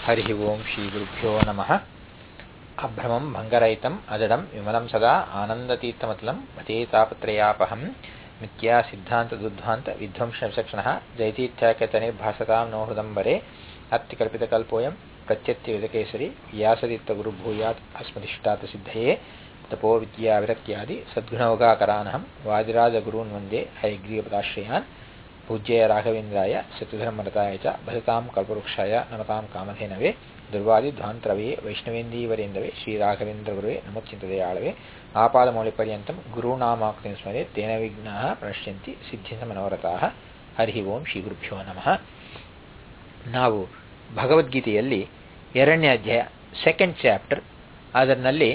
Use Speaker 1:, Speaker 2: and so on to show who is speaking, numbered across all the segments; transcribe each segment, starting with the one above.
Speaker 1: हरिः ओं श्रीगुरुभ्यो नमः अभ्रमं भङ्गरहितम् अजडं विमलं सदा आनन्दतीर्थमतलं मतेतापत्रयापहं मिथ्या सिद्धान्तदुद्ध्वान्त विध्वंसविचक्षणः जयतीर्थ्याख्यतनिर्भासतां नो हृदम्बरे अत्तिकल्पितकल्पोऽयं प्रत्यत्यविदकेसरि व्यासतीर्थगुरुभूयात् अस्मदिष्टात् सिद्धये तपो विद्याविरक्त्यादि सद्गुणौघाकरानहं वादिराजगुरून् वन्दे हयग्रीवपदाश्रयान् पूज्याय राघवेन्द्राय शत्रुधर्मरताय च भजतां कल्पवृक्षाय नमतां कामधेनवे ದುರ್ವಾದಿಧ್ವಾಂತರವೇ ವೈಷ್ಣವೇಂದೀವರೇಂದವೇ ಶ್ರೀರಾಘವೇಂದ್ರಗುರುವೇ ನಮೋಚಿಂತದಯಾಳವೇ ಆಪಾದಮೌಳಿಪರ್ಯಂತಂ ಗುರುನಾಮಾಕ್ತಿಂ ಸ್ಮರೆ ತೇನ ವಿಘ್ನಾಃ ಪ್ರಣಶ್ಯಂತಿ ಸಿದ್ಧಿಂತ ಮನೋರಥಾಃ ಹರಿ ಓಂ ಶ್ರೀ ಗುರುಭ್ಯೋ ನಮಃ ನಾವು ಭಗವದ್ಗೀತೆಯಲ್ಲಿ ಎರಡನೇ ಅಧ್ಯಾಯ ಸೆಕೆಂಡ್ ಚಾಪ್ಟರ್ ಅದರಲ್ಲಿ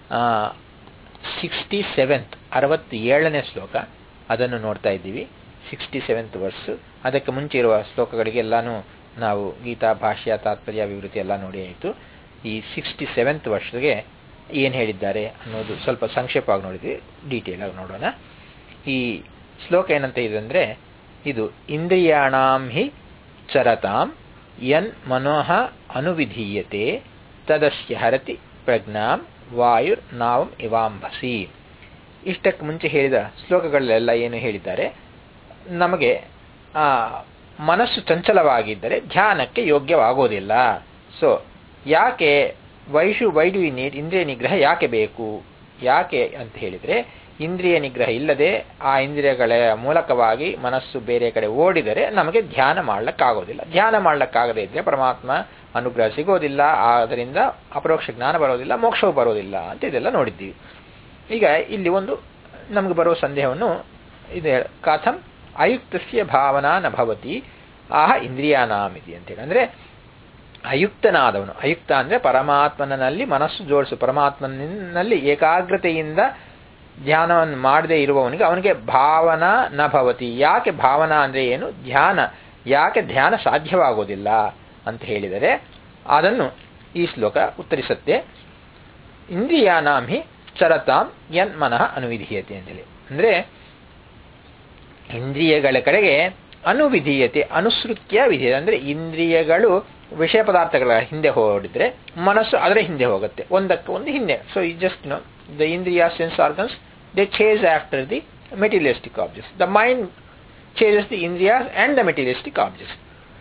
Speaker 1: ಸಿಕ್ಸ್ಟಿ ಸೆವೆಂತ್ ಅರವತ್ತೇಳನೇ ಶ್ಲೋಕ ಅದನ್ನು ನೋಡ್ತಾ ಇದ್ದೀವಿ ಸಿಕ್ಸ್ಟಿ ಸೆವೆಂತ್ ವರ್ಸ್ ಅದಕ್ಕೆ ಮುಂಚೆ ಇರುವ ಶ್ಲೋಕಗಳಿಗೆಲ್ಲಾನು ನಾವು ಗೀತಾ ಭಾಷ್ಯ ತಾತ್ಪರ್ಯ ವಿವೃತಿ ಎಲ್ಲ ನೋಡಿ ಆಯಿತು ಈ ಸಿಕ್ಸ್ಟಿ ಸೆವೆಂತ್ ವರ್ಷಗೆ ಏನು ಹೇಳಿದ್ದಾರೆ ಅನ್ನೋದು ಸ್ವಲ್ಪ ಸಂಕ್ಷೇಪವಾಗಿ ನೋಡಿದ್ವಿ ಡೀಟೇಲ್ ಆಗಿ ನೋಡೋಣ ಈ ಶ್ಲೋಕ ಏನಂತ ಇದೆ ಅಂದರೆ ಇದು ಇಂದ್ರಿಯಾಣಾಂ ಹಿ ಚರತಾಂ ಯನ್ ಮನೋಹ ಅನುವಿಧೀಯತೆ ತದಸ್ಯ ಹರತಿ ಪ್ರಜ್ಞಾಂ ವಾಯುರ್ ನಾವಂ ಇವಾಂಭಸಿ ಇಷ್ಟಕ್ಕೆ ಮುಂಚೆ ಹೇಳಿದ ಶ್ಲೋಕಗಳಲ್ಲೆಲ್ಲ ಏನು ಹೇಳಿದ್ದಾರೆ ನಮಗೆ ಮನಸ್ಸು ಚಂಚಲವಾಗಿದ್ದರೆ ಧ್ಯಾನಕ್ಕೆ ಯೋಗ್ಯವಾಗೋದಿಲ್ಲ ಸೊ ಯಾಕೆ ವೈಶು ವೈಡು ನೀಡ್ ಇಂದ್ರಿಯ ನಿಗ್ರಹ ಯಾಕೆ ಬೇಕು ಯಾಕೆ ಅಂತ ಹೇಳಿದರೆ ಇಂದ್ರಿಯ ನಿಗ್ರಹ ಇಲ್ಲದೆ ಆ ಇಂದ್ರಿಯಗಳ ಮೂಲಕವಾಗಿ ಮನಸ್ಸು ಬೇರೆ ಕಡೆ ಓಡಿದರೆ ನಮಗೆ ಧ್ಯಾನ ಮಾಡ್ಲಿಕ್ಕಾಗೋದಿಲ್ಲ ಧ್ಯಾನ ಮಾಡ್ಲಿಕ್ಕಾಗದೇ ಇದ್ದರೆ ಪರಮಾತ್ಮ ಅನುಗ್ರಹ ಸಿಗೋದಿಲ್ಲ ಆದ್ದರಿಂದ ಅಪರೋಕ್ಷ ಜ್ಞಾನ ಬರೋದಿಲ್ಲ ಮೋಕ್ಷವು ಬರೋದಿಲ್ಲ ಅಂತ ಇದೆಲ್ಲ ನೋಡಿದ್ದೀವಿ ಈಗ ಇಲ್ಲಿ ಒಂದು ನಮಗೆ ಬರುವ ಸಂದೇಹವನ್ನು ಇದೆ ಕಥಂ ಅಯುಕ್ತಸ್ಯ ಭಾವನಾ ನ ಭವತಿ ಆಹ ಇಂದ್ರಿಯಾನಾಮಿತಿ ಅಂತೇಳಿ ಅಂದರೆ ಅಯುಕ್ತನಾದವನು ಅಯುಕ್ತ ಅಂದರೆ ಪರಮಾತ್ಮನಲ್ಲಿ ಮನಸ್ಸು ಜೋಡಿಸು ಪರಮಾತ್ಮನಲ್ಲಿ ಏಕಾಗ್ರತೆಯಿಂದ ಧ್ಯಾನವನ್ನು ಮಾಡದೇ ಇರುವವನಿಗೆ ಅವನಿಗೆ ಭಾವನಾ ನ ಭವತಿ ಯಾಕೆ ಭಾವನಾ ಅಂದರೆ ಏನು ಧ್ಯಾನ ಯಾಕೆ ಧ್ಯಾನ ಸಾಧ್ಯವಾಗೋದಿಲ್ಲ ಅಂತ ಹೇಳಿದರೆ ಅದನ್ನು ಈ ಶ್ಲೋಕ ಉತ್ತರಿಸುತ್ತೆ ಇಂದ್ರಿಯಾನಾಂ ಹಿ ಚರತಾಂ ಯನ್ ಮನಃ ಅನುವಿಧೀಯತೆ ಅಂತೇಳಿ ಅಂದರೆ ಇಂದ್ರಿಯಗಳ ಕಡೆಗೆ ಅನುವಿಧೀಯತೆ ಅನುಸೃತ್ಯ ವಿಧೇಯ ಅಂದರೆ ಇಂದ್ರಿಯಗಳು ವಿಷಯ ಪದಾರ್ಥಗಳ ಹಿಂದೆ ಹೊರಡಿದ್ರೆ ಮನಸ್ಸು ಅದರ ಹಿಂದೆ ಹೋಗುತ್ತೆ ಒಂದಕ್ಕೆ ಒಂದು ಹಿಂದೆ ಸೊ ಈ ಜಸ್ಟ್ ನೋ ದ ಇಂದ್ರಿಯ sense organs they chase after the materialistic objects the mind chases the ಇಂದ್ರಿಯಾಸ್ ಆ್ಯಂಡ್ ದ ಮೆಟೀರಿಯಲಿಸ್ಟಿಕ್ ಆಬ್ಜೆಕ್ಟ್ಸ್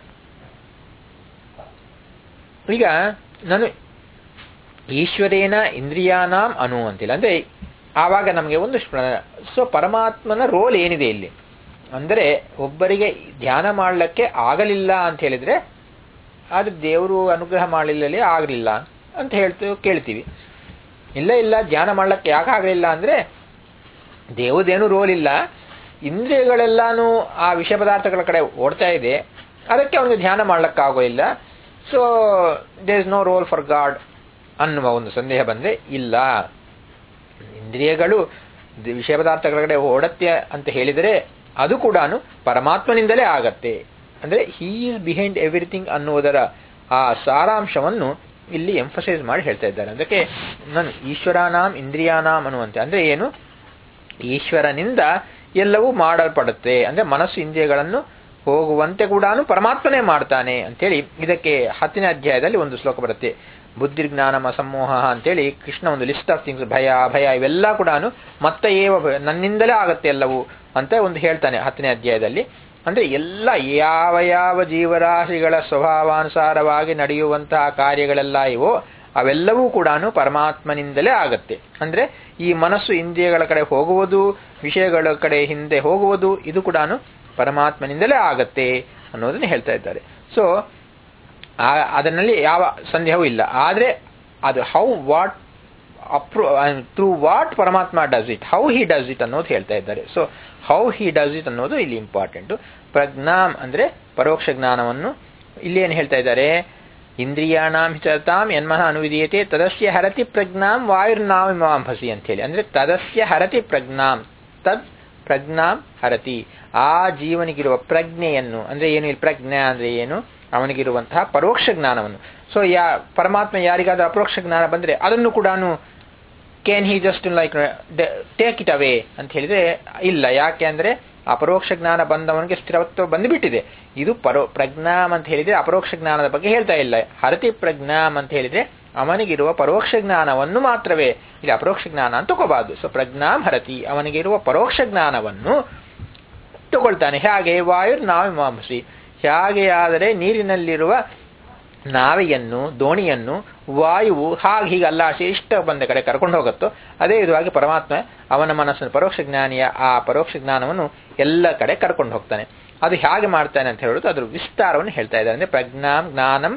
Speaker 1: ಈಗ ನಾನು ಈಶ್ವರೇನ ಇಂದ್ರಿಯಾನಾಂ ಅನು ಅಂತಿಲ್ಲ ಅಂದರೆ ಆವಾಗ ನಮಗೆ ಒಂದು ಸೊ ಪರಮಾತ್ಮನ ರೋಲ್ ಏನಿದೆ ಇಲ್ಲಿ ಅಂದರೆ ಒಬ್ಬರಿಗೆ ಧ್ಯಾನ ಮಾಡಲಿಕ್ಕೆ ಆಗಲಿಲ್ಲ ಅಂತ ಹೇಳಿದರೆ ಅದು ದೇವರು ಅನುಗ್ರಹ ಮಾಡಲಿಲ್ಲಲೇ ಆಗಲಿಲ್ಲ ಅಂತ ಹೇಳ್ತೀವಿ ಕೇಳ್ತೀವಿ ಇಲ್ಲ ಇಲ್ಲ ಧ್ಯಾನ ಮಾಡ್ಲಿಕ್ಕೆ ಯಾಕೆ ಆಗಲಿಲ್ಲ ಅಂದರೆ ದೇವದೇನು ರೋಲ್ ಇಲ್ಲ ಇಂದ್ರಿಯಗಳೆಲ್ಲಾನು ಆ ವಿಷಯ ಪದಾರ್ಥಗಳ ಕಡೆ ಓಡ್ತಾ ಇದೆ ಅದಕ್ಕೆ ಅವನಿಗೆ ಧ್ಯಾನ ಮಾಡ್ಲಿಕ್ಕಾಗೋದಿಲ್ಲ so there is no role for God ಅನ್ನುವ ಒಂದು ಸಂದೇಹ ಬಂದರೆ ಇಲ್ಲ ಇಂದ್ರಿಯಗಳು ವಿಷಯ ಪದಾರ್ಥಗಳ ಕಡೆ ಓಡತ್ತೆ ಅಂತ ಹೇಳಿದರೆ ಅದು ಕೂಡ ಪರಮಾತ್ಮನಿಂದಲೇ ಆಗತ್ತೆ ಅಂದರೆ ಹೀ ಈಸ್ ಬಿಹೈಂಡ್ ಎವ್ರಿಥಿಂಗ್ ಅನ್ನುವುದರ ಆ ಸಾರಾಂಶವನ್ನು ಇಲ್ಲಿ ಎಂಫಸೈಸ್ ಮಾಡಿ ಹೇಳ್ತಾ ಇದ್ದಾರೆ ಅದಕ್ಕೆ ನಾನು ಈಶ್ವರಾನಾಂ ಇಂದ್ರಿಯಾನಾಂ ಅನ್ನುವಂತೆ ಅಂದರೆ ಏನು ಈಶ್ವರನಿಂದ ಎಲ್ಲವೂ ಮಾಡಲ್ಪಡುತ್ತೆ ಅಂದರೆ ಮನಸ್ಸು ಇಂದ್ರಿಯಗಳನ್ನು ಹೋಗುವಂತೆ ಕೂಡ ಪರಮಾತ್ಮನೇ ಮಾಡ್ತಾನೆ ಅಂತೇಳಿ ಇದಕ್ಕೆ ಹತ್ತನೇ ಅಧ್ಯಾಯದಲ್ಲಿ ಒಂದು ಶ್ಲೋಕ ಬರುತ್ತೆ ಬುದ್ಧಿರ್ಜ್ಞಾನಮ ಸಮೂಹ ಅಂತೇಳಿ ಕೃಷ್ಣ ಒಂದು ಲಿಸ್ಟ್ ಆಫ್ ಥಿಂಗ್ಸ್ ಭಯ ಭಯ ಇವೆಲ್ಲ ಕೂಡ ಮತ್ತೆ ಏವ ನನ್ನಿಂದಲೇ ಆಗತ್ತೆ ಎಲ್ಲವೂ ಅಂತ ಒಂದು ಹೇಳ್ತಾನೆ ಹತ್ತನೇ ಅಧ್ಯಾಯದಲ್ಲಿ ಅಂದರೆ ಎಲ್ಲ ಯಾವ ಯಾವ ಜೀವರಾಶಿಗಳ ಸ್ವಭಾವಾನುಸಾರವಾಗಿ ನಡೆಯುವಂತಹ ಕಾರ್ಯಗಳೆಲ್ಲ ಇವೋ ಅವೆಲ್ಲವೂ ಕೂಡ ಪರಮಾತ್ಮನಿಂದಲೇ ಆಗತ್ತೆ ಅಂದರೆ ಈ ಮನಸ್ಸು ಇಂದ್ರಿಯಗಳ ಕಡೆ ಹೋಗುವುದು ವಿಷಯಗಳ ಕಡೆ ಹಿಂದೆ ಹೋಗುವುದು ಇದು ಕೂಡ ಪರಮಾತ್ಮನಿಂದಲೇ ಆಗತ್ತೆ ಅನ್ನೋದನ್ನು ಹೇಳ್ತಾ ಇದ್ದಾರೆ ಸೊ ಅದರಲ್ಲಿ ಯಾವ ಸಂದೇಹವೂ ಇಲ್ಲ ಆದರೆ ಅದು ಹೌ ವಾಟ್ ಅಪ್ರೂ ಥ್ರೂ ವಾಟ್ ಪರಮಾತ್ಮ does it how he does it ಅನ್ನೋದು ಹೇಳ್ತಾ ಇದ್ದಾರೆ so how he does it ಅನ್ನೋದು ಇಲ್ಲಿ ಇಂಪಾರ್ಟೆಂಟು ಪ್ರಜ್ಞಾಮ್ ಅಂದರೆ ಪರೋಕ್ಷ ಜ್ಞಾನವನ್ನು ಇಲ್ಲಿ ಏನು ಹೇಳ್ತಾ ಇದ್ದಾರೆ ಇಂದ್ರಿಯಾಣಾಂ ಹಿಚತಾಂ ಯನ್ಮಹ ಅನುವಿಧೀಯತೆ ತದಸ್ಯ ಹರತಿ ಪ್ರಜ್ಞಾಂ ವಾಯುರ್ನಾಮಿಮಾಂಭಸಿ ಅಂತ ಹೇಳಿ ಅಂದರೆ ತದಸ್ಯ ಹರತಿ ಪ್ರಜ್ಞಾಂ ತದ್ ಪ್ರಜ್ಞಾಂ ಹರತಿ ಆ ಜೀವನಿಗಿರುವ ಪ್ರಜ್ಞೆಯನ್ನು ಅಂದರೆ ಏನು ಇಲ್ಲಿ ಪ್ರಜ್ಞೆ ಅಂದರೆ ಏನು ಅವನಿಗಿರುವಂತಹ ಪರೋಕ್ಷ ಜ್ಞಾನವನ್ನು ಸೊ ಯಾ ಪರಮಾತ್ಮ ಯಾರಿಗಾದ್ರೂ ಅಪರೋಕ್ಷ ಜ್ಞಾನ ಬಂದರೆ ಅದನ್ನು ಕೂಡ can he just like take it away ಅಂತ ಹೇಳಿದರೆ ಇಲ್ಲ ಯಾಕೆ ಅಂದರೆ ಅಪರೋಕ್ಷ ಜ್ಞಾನ ಬಂದವನಿಗೆ ಸ್ಥಿರತ್ವ ಬಂದುಬಿಟ್ಟಿದೆ ಇದು ಪರೋ ಪ್ರಜ್ಞಾಮ್ ಅಂತ ಹೇಳಿದ್ರೆ ಅಪರೋಕ್ಷ ಜ್ಞಾನದ ಬಗ್ಗೆ ಹೇಳ್ತಾ ಇಲ್ಲ ಹರತಿ ಪ್ರಜ್ಞಾಮ್ ಅಂತ ಹೇಳಿದ್ರೆ ಅವನಿಗಿರುವ ಪರೋಕ್ಷ ಜ್ಞಾನವನ್ನು ಮಾತ್ರವೇ ಇಲ್ಲಿ ಅಪರೋಕ್ಷ ಜ್ಞಾನ ಅಂತ ತಗೋಬಾರ್ದು ಸೊ ಪ್ರಜ್ಞಾಂ ಹರತಿ ಅವನಿಗಿರುವ ಪರೋಕ್ಷ ಜ್ಞಾನವನ್ನು ತಗೊಳ್ತಾನೆ ಹಾಗೆ ವಾಯುರ್ ನಾವಿಮಾಂಸಿ ಹೇಗೆಯಾದರೆ ನೀರಿನಲ್ಲಿರುವ ನಾವೆಯನ್ನು ದೋಣಿಯನ್ನು ವಾಯುವು ಹಾಗೆ ಹೀಗೆ ಅಲ್ಲಾಡಿಸಿ ಇಷ್ಟ ಬಂದ ಕಡೆ ಕರ್ಕೊಂಡು ಹೋಗುತ್ತೋ ಅದೇ ವಿಧವಾಗಿ ಪರಮಾತ್ಮ ಅವನ ಮನಸ್ಸನ್ನು ಪರೋಕ್ಷ ಜ್ಞಾನಿಯ ಆ ಪರೋಕ್ಷ ಜ್ಞಾನವನ್ನು ಎಲ್ಲ ಕಡೆ ಕರ್ಕೊಂಡು ಹೋಗ್ತಾನೆ ಅದು ಹೇಗೆ ಮಾಡ್ತಾನೆ ಅಂತ ಹೇಳೋದು ಅದ್ರ ವಿಸ್ತಾರವನ್ನು ಹೇಳ್ತಾ ಇದ್ದಾರೆ ಅಂದ್ರೆ ಪ್ರಜ್ಞಾಂ ಜ್ಞಾನಂ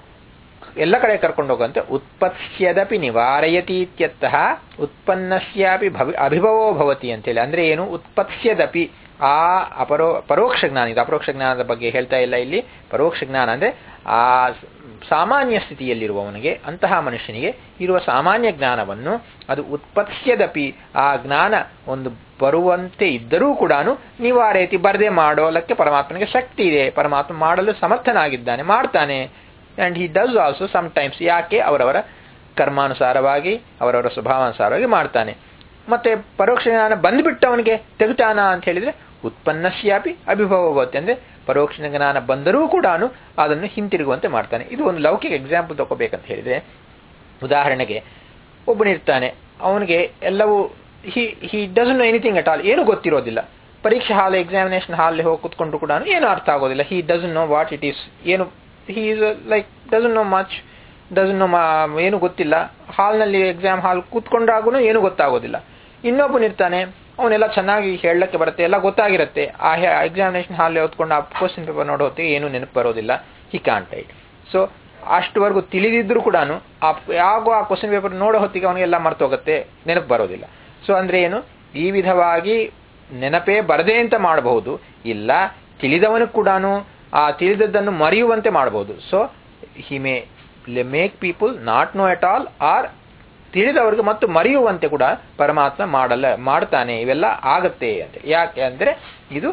Speaker 1: ಎಲ್ಲ ಕಡೆ ಕರ್ಕೊಂಡು ಹೋಗುವಂತೆ ಉತ್ಪತ್ಸ್ಯದಪಿ ನಿವಾರಯತಿ ಇತ್ಯರ್ಥಃ ಉತ್ಪನ್ನಸ್ಯಾಪಿ ಭವಿ ಅಭಿಭವೋ ಭವತಿ ಅಂತೇಳಿ ಅಂದ್ರೆ ಏನು ಉತ್ಪತ್ಸ್ಯದಪಿ ಆ ಅಪರೋ ಪರೋಕ್ಷ ಜ್ಞಾನ ಇದು ಅಪರೋಕ್ಷ ಜ್ಞಾನದ ಬಗ್ಗೆ ಹೇಳ್ತಾ ಇಲ್ಲ ಇಲ್ಲಿ ಪರೋಕ್ಷ ಜ್ಞಾನ ಅಂದ್ರೆ ಆ ಸಾಮಾನ್ಯ ಸ್ಥಿತಿಯಲ್ಲಿರುವವನಿಗೆ ಅಂತಹ ಮನುಷ್ಯನಿಗೆ ಇರುವ ಸಾಮಾನ್ಯ ಜ್ಞಾನವನ್ನು ಅದು ಉತ್ಪತ್ಸ್ಯದಪಿ ಆ ಜ್ಞಾನ ಒಂದು ಬರುವಂತೆ ಇದ್ದರೂ ಕೂಡ ನಿವಾರಯತಿ ಬರದೆ ಮಾಡೋಲಕ್ಕೆ ಪರಮಾತ್ಮನಿಗೆ ಶಕ್ತಿ ಇದೆ ಪರಮಾತ್ಮ ಮಾಡಲು ಸಮರ್ಥನಾಗಿದ್ದಾನೆ ಮಾಡ್ತಾನೆ and he does also sometimes ಯಾಕೆ ಅವರವರ ಕರ್ಮಾನುಸಾರವಾಗಿ ಅವರವರ ಸ್ವಭಾವಾನುಸಾರವಾಗಿ ಮಾಡ್ತಾನೆ ಮತ್ತೆ ಪರೋಕ್ಷ ಜ್ಞಾನ ಬಂದ್ಬಿಟ್ಟವನಿಗೆ ತೆಗುತಾನ ಅಂತ ಹೇಳಿದ್ರೆ ಉತ್ಪನ್ನಸ್ಯಾಪಿ ಅಭಿಭವತ್ತೆ ಅಂದ್ರೆ ಪರೋಕ್ಷ ಜ್ಞಾನ ಬಂದರೂ ಕೂಡ ಅದನ್ನು ಹಿಂತಿರುಗುವಂತೆ ಮಾಡ್ತಾನೆ ಇದು ಒಂದು ಲೌಕಿಕ ಎಕ್ಸಾಂಪಲ್ ತಗೋಬೇಕಂತ ಹೇಳಿದ್ರೆ ಉದಾಹರಣೆಗೆ ಒಬ್ಬನಿರ್ತಾನೆ ಅವನಿಗೆ ಎಲ್ಲವೂ he he doesn't know anything at all ಏನು ಗೊತ್ತಿರೋದಿಲ್ಲ ಪರೀಕ್ಷೆ ಹಾಲ್ ಎಕ್ಸಾಮಿನೇಷನ್ ಹಾಲ್ ಹೋಗಿ ಕುತ್ಕೊಂಡು ಕೂಡ ಏನು ಅರ್ಥ ಆಗೋದಿಲ್ಲ he doesn't know what it is ಏನು he is like doesn't know much doesn't know ಏನು ಗೊತ್ತಿಲ್ಲ ಹಾಲ್ನಲ್ಲಿ ಎಕ್ಸಾಮ್ ಹಾಲ್ ಕೂತ್ಕೊಂಡಾಗೂ ಏನು ಗೊತ್ತಾಗೋದಿಲ್ಲ ಇನ್ನೊಬ್ಬನಿರ್ತಾನೆ ಅವನೆಲ್ಲ ಚೆನ್ನಾಗಿ ಹೇಳಕ್ಕೆ ಬರುತ್ತೆ ಎಲ್ಲ ಗೊತ್ತಾಗಿರುತ್ತೆ ಆ ಎಕ್ಸಾಮಿನೇಷನ್ ಹಾಲ್ ಓದ್ಕೊಂಡು ಆ ಕ್ವಶನ್ ಪೇಪರ್ ನೋಡೋ ಹೊತ್ತಿಗೆ ಏನು ನೆನಪು ಬರೋದಿಲ್ಲ ಹಿ ಕಾಂಟ್ ರೈಟ್ ಸೊ ಅಷ್ಟುವರೆಗೂ ತಿಳಿದಿದ್ರು ಕೂಡ ಯಾಗೋ ಆ ಕ್ವಶನ್ ಪೇಪರ್ ನೋಡೋ ಹೊತ್ತಿಗೆ ಅವನಿಗೆಲ್ಲ ಮರ್ತೋಗುತ್ತೆ ನೆನಪು ಬರೋದಿಲ್ಲ ಸೊ ಅಂದ್ರೆ ಏನು ಈ ವಿಧವಾಗಿ ನೆನಪೇ ಬರದೆ ಅಂತ ಮಾಡಬಹುದು ಇಲ್ಲ ತಿಳಿದವನು ಕೂಡ ಆ ತಿಳಿದದ್ದನ್ನು ಮರೆಯುವಂತೆ ಮಾಡಬಹುದು so he may make people not know at all or ತಿಳಿದವರಿಗೆ ಮತ್ತು ಮರೆಯುವಂತೆ ಕೂಡ ಪರಮಾತ್ಮ ಮಾಡಲ್ಲ ಮಾಡ್ತಾನೆ ಇವೆಲ್ಲ ಆಗತ್ತೆ ಅಂತ ಯಾಕೆ ಅಂದ್ರೆ ಇದು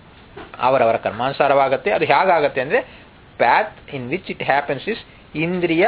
Speaker 1: ಅವರವರ ಕರ್ಮಾನುಸಾರವಾಗತ್ತೆ ಅದು ಹೇಗಾಗತ್ತೆ ಅಂದ್ರೆ path in which it happens is ಇಂದ್ರಿಯ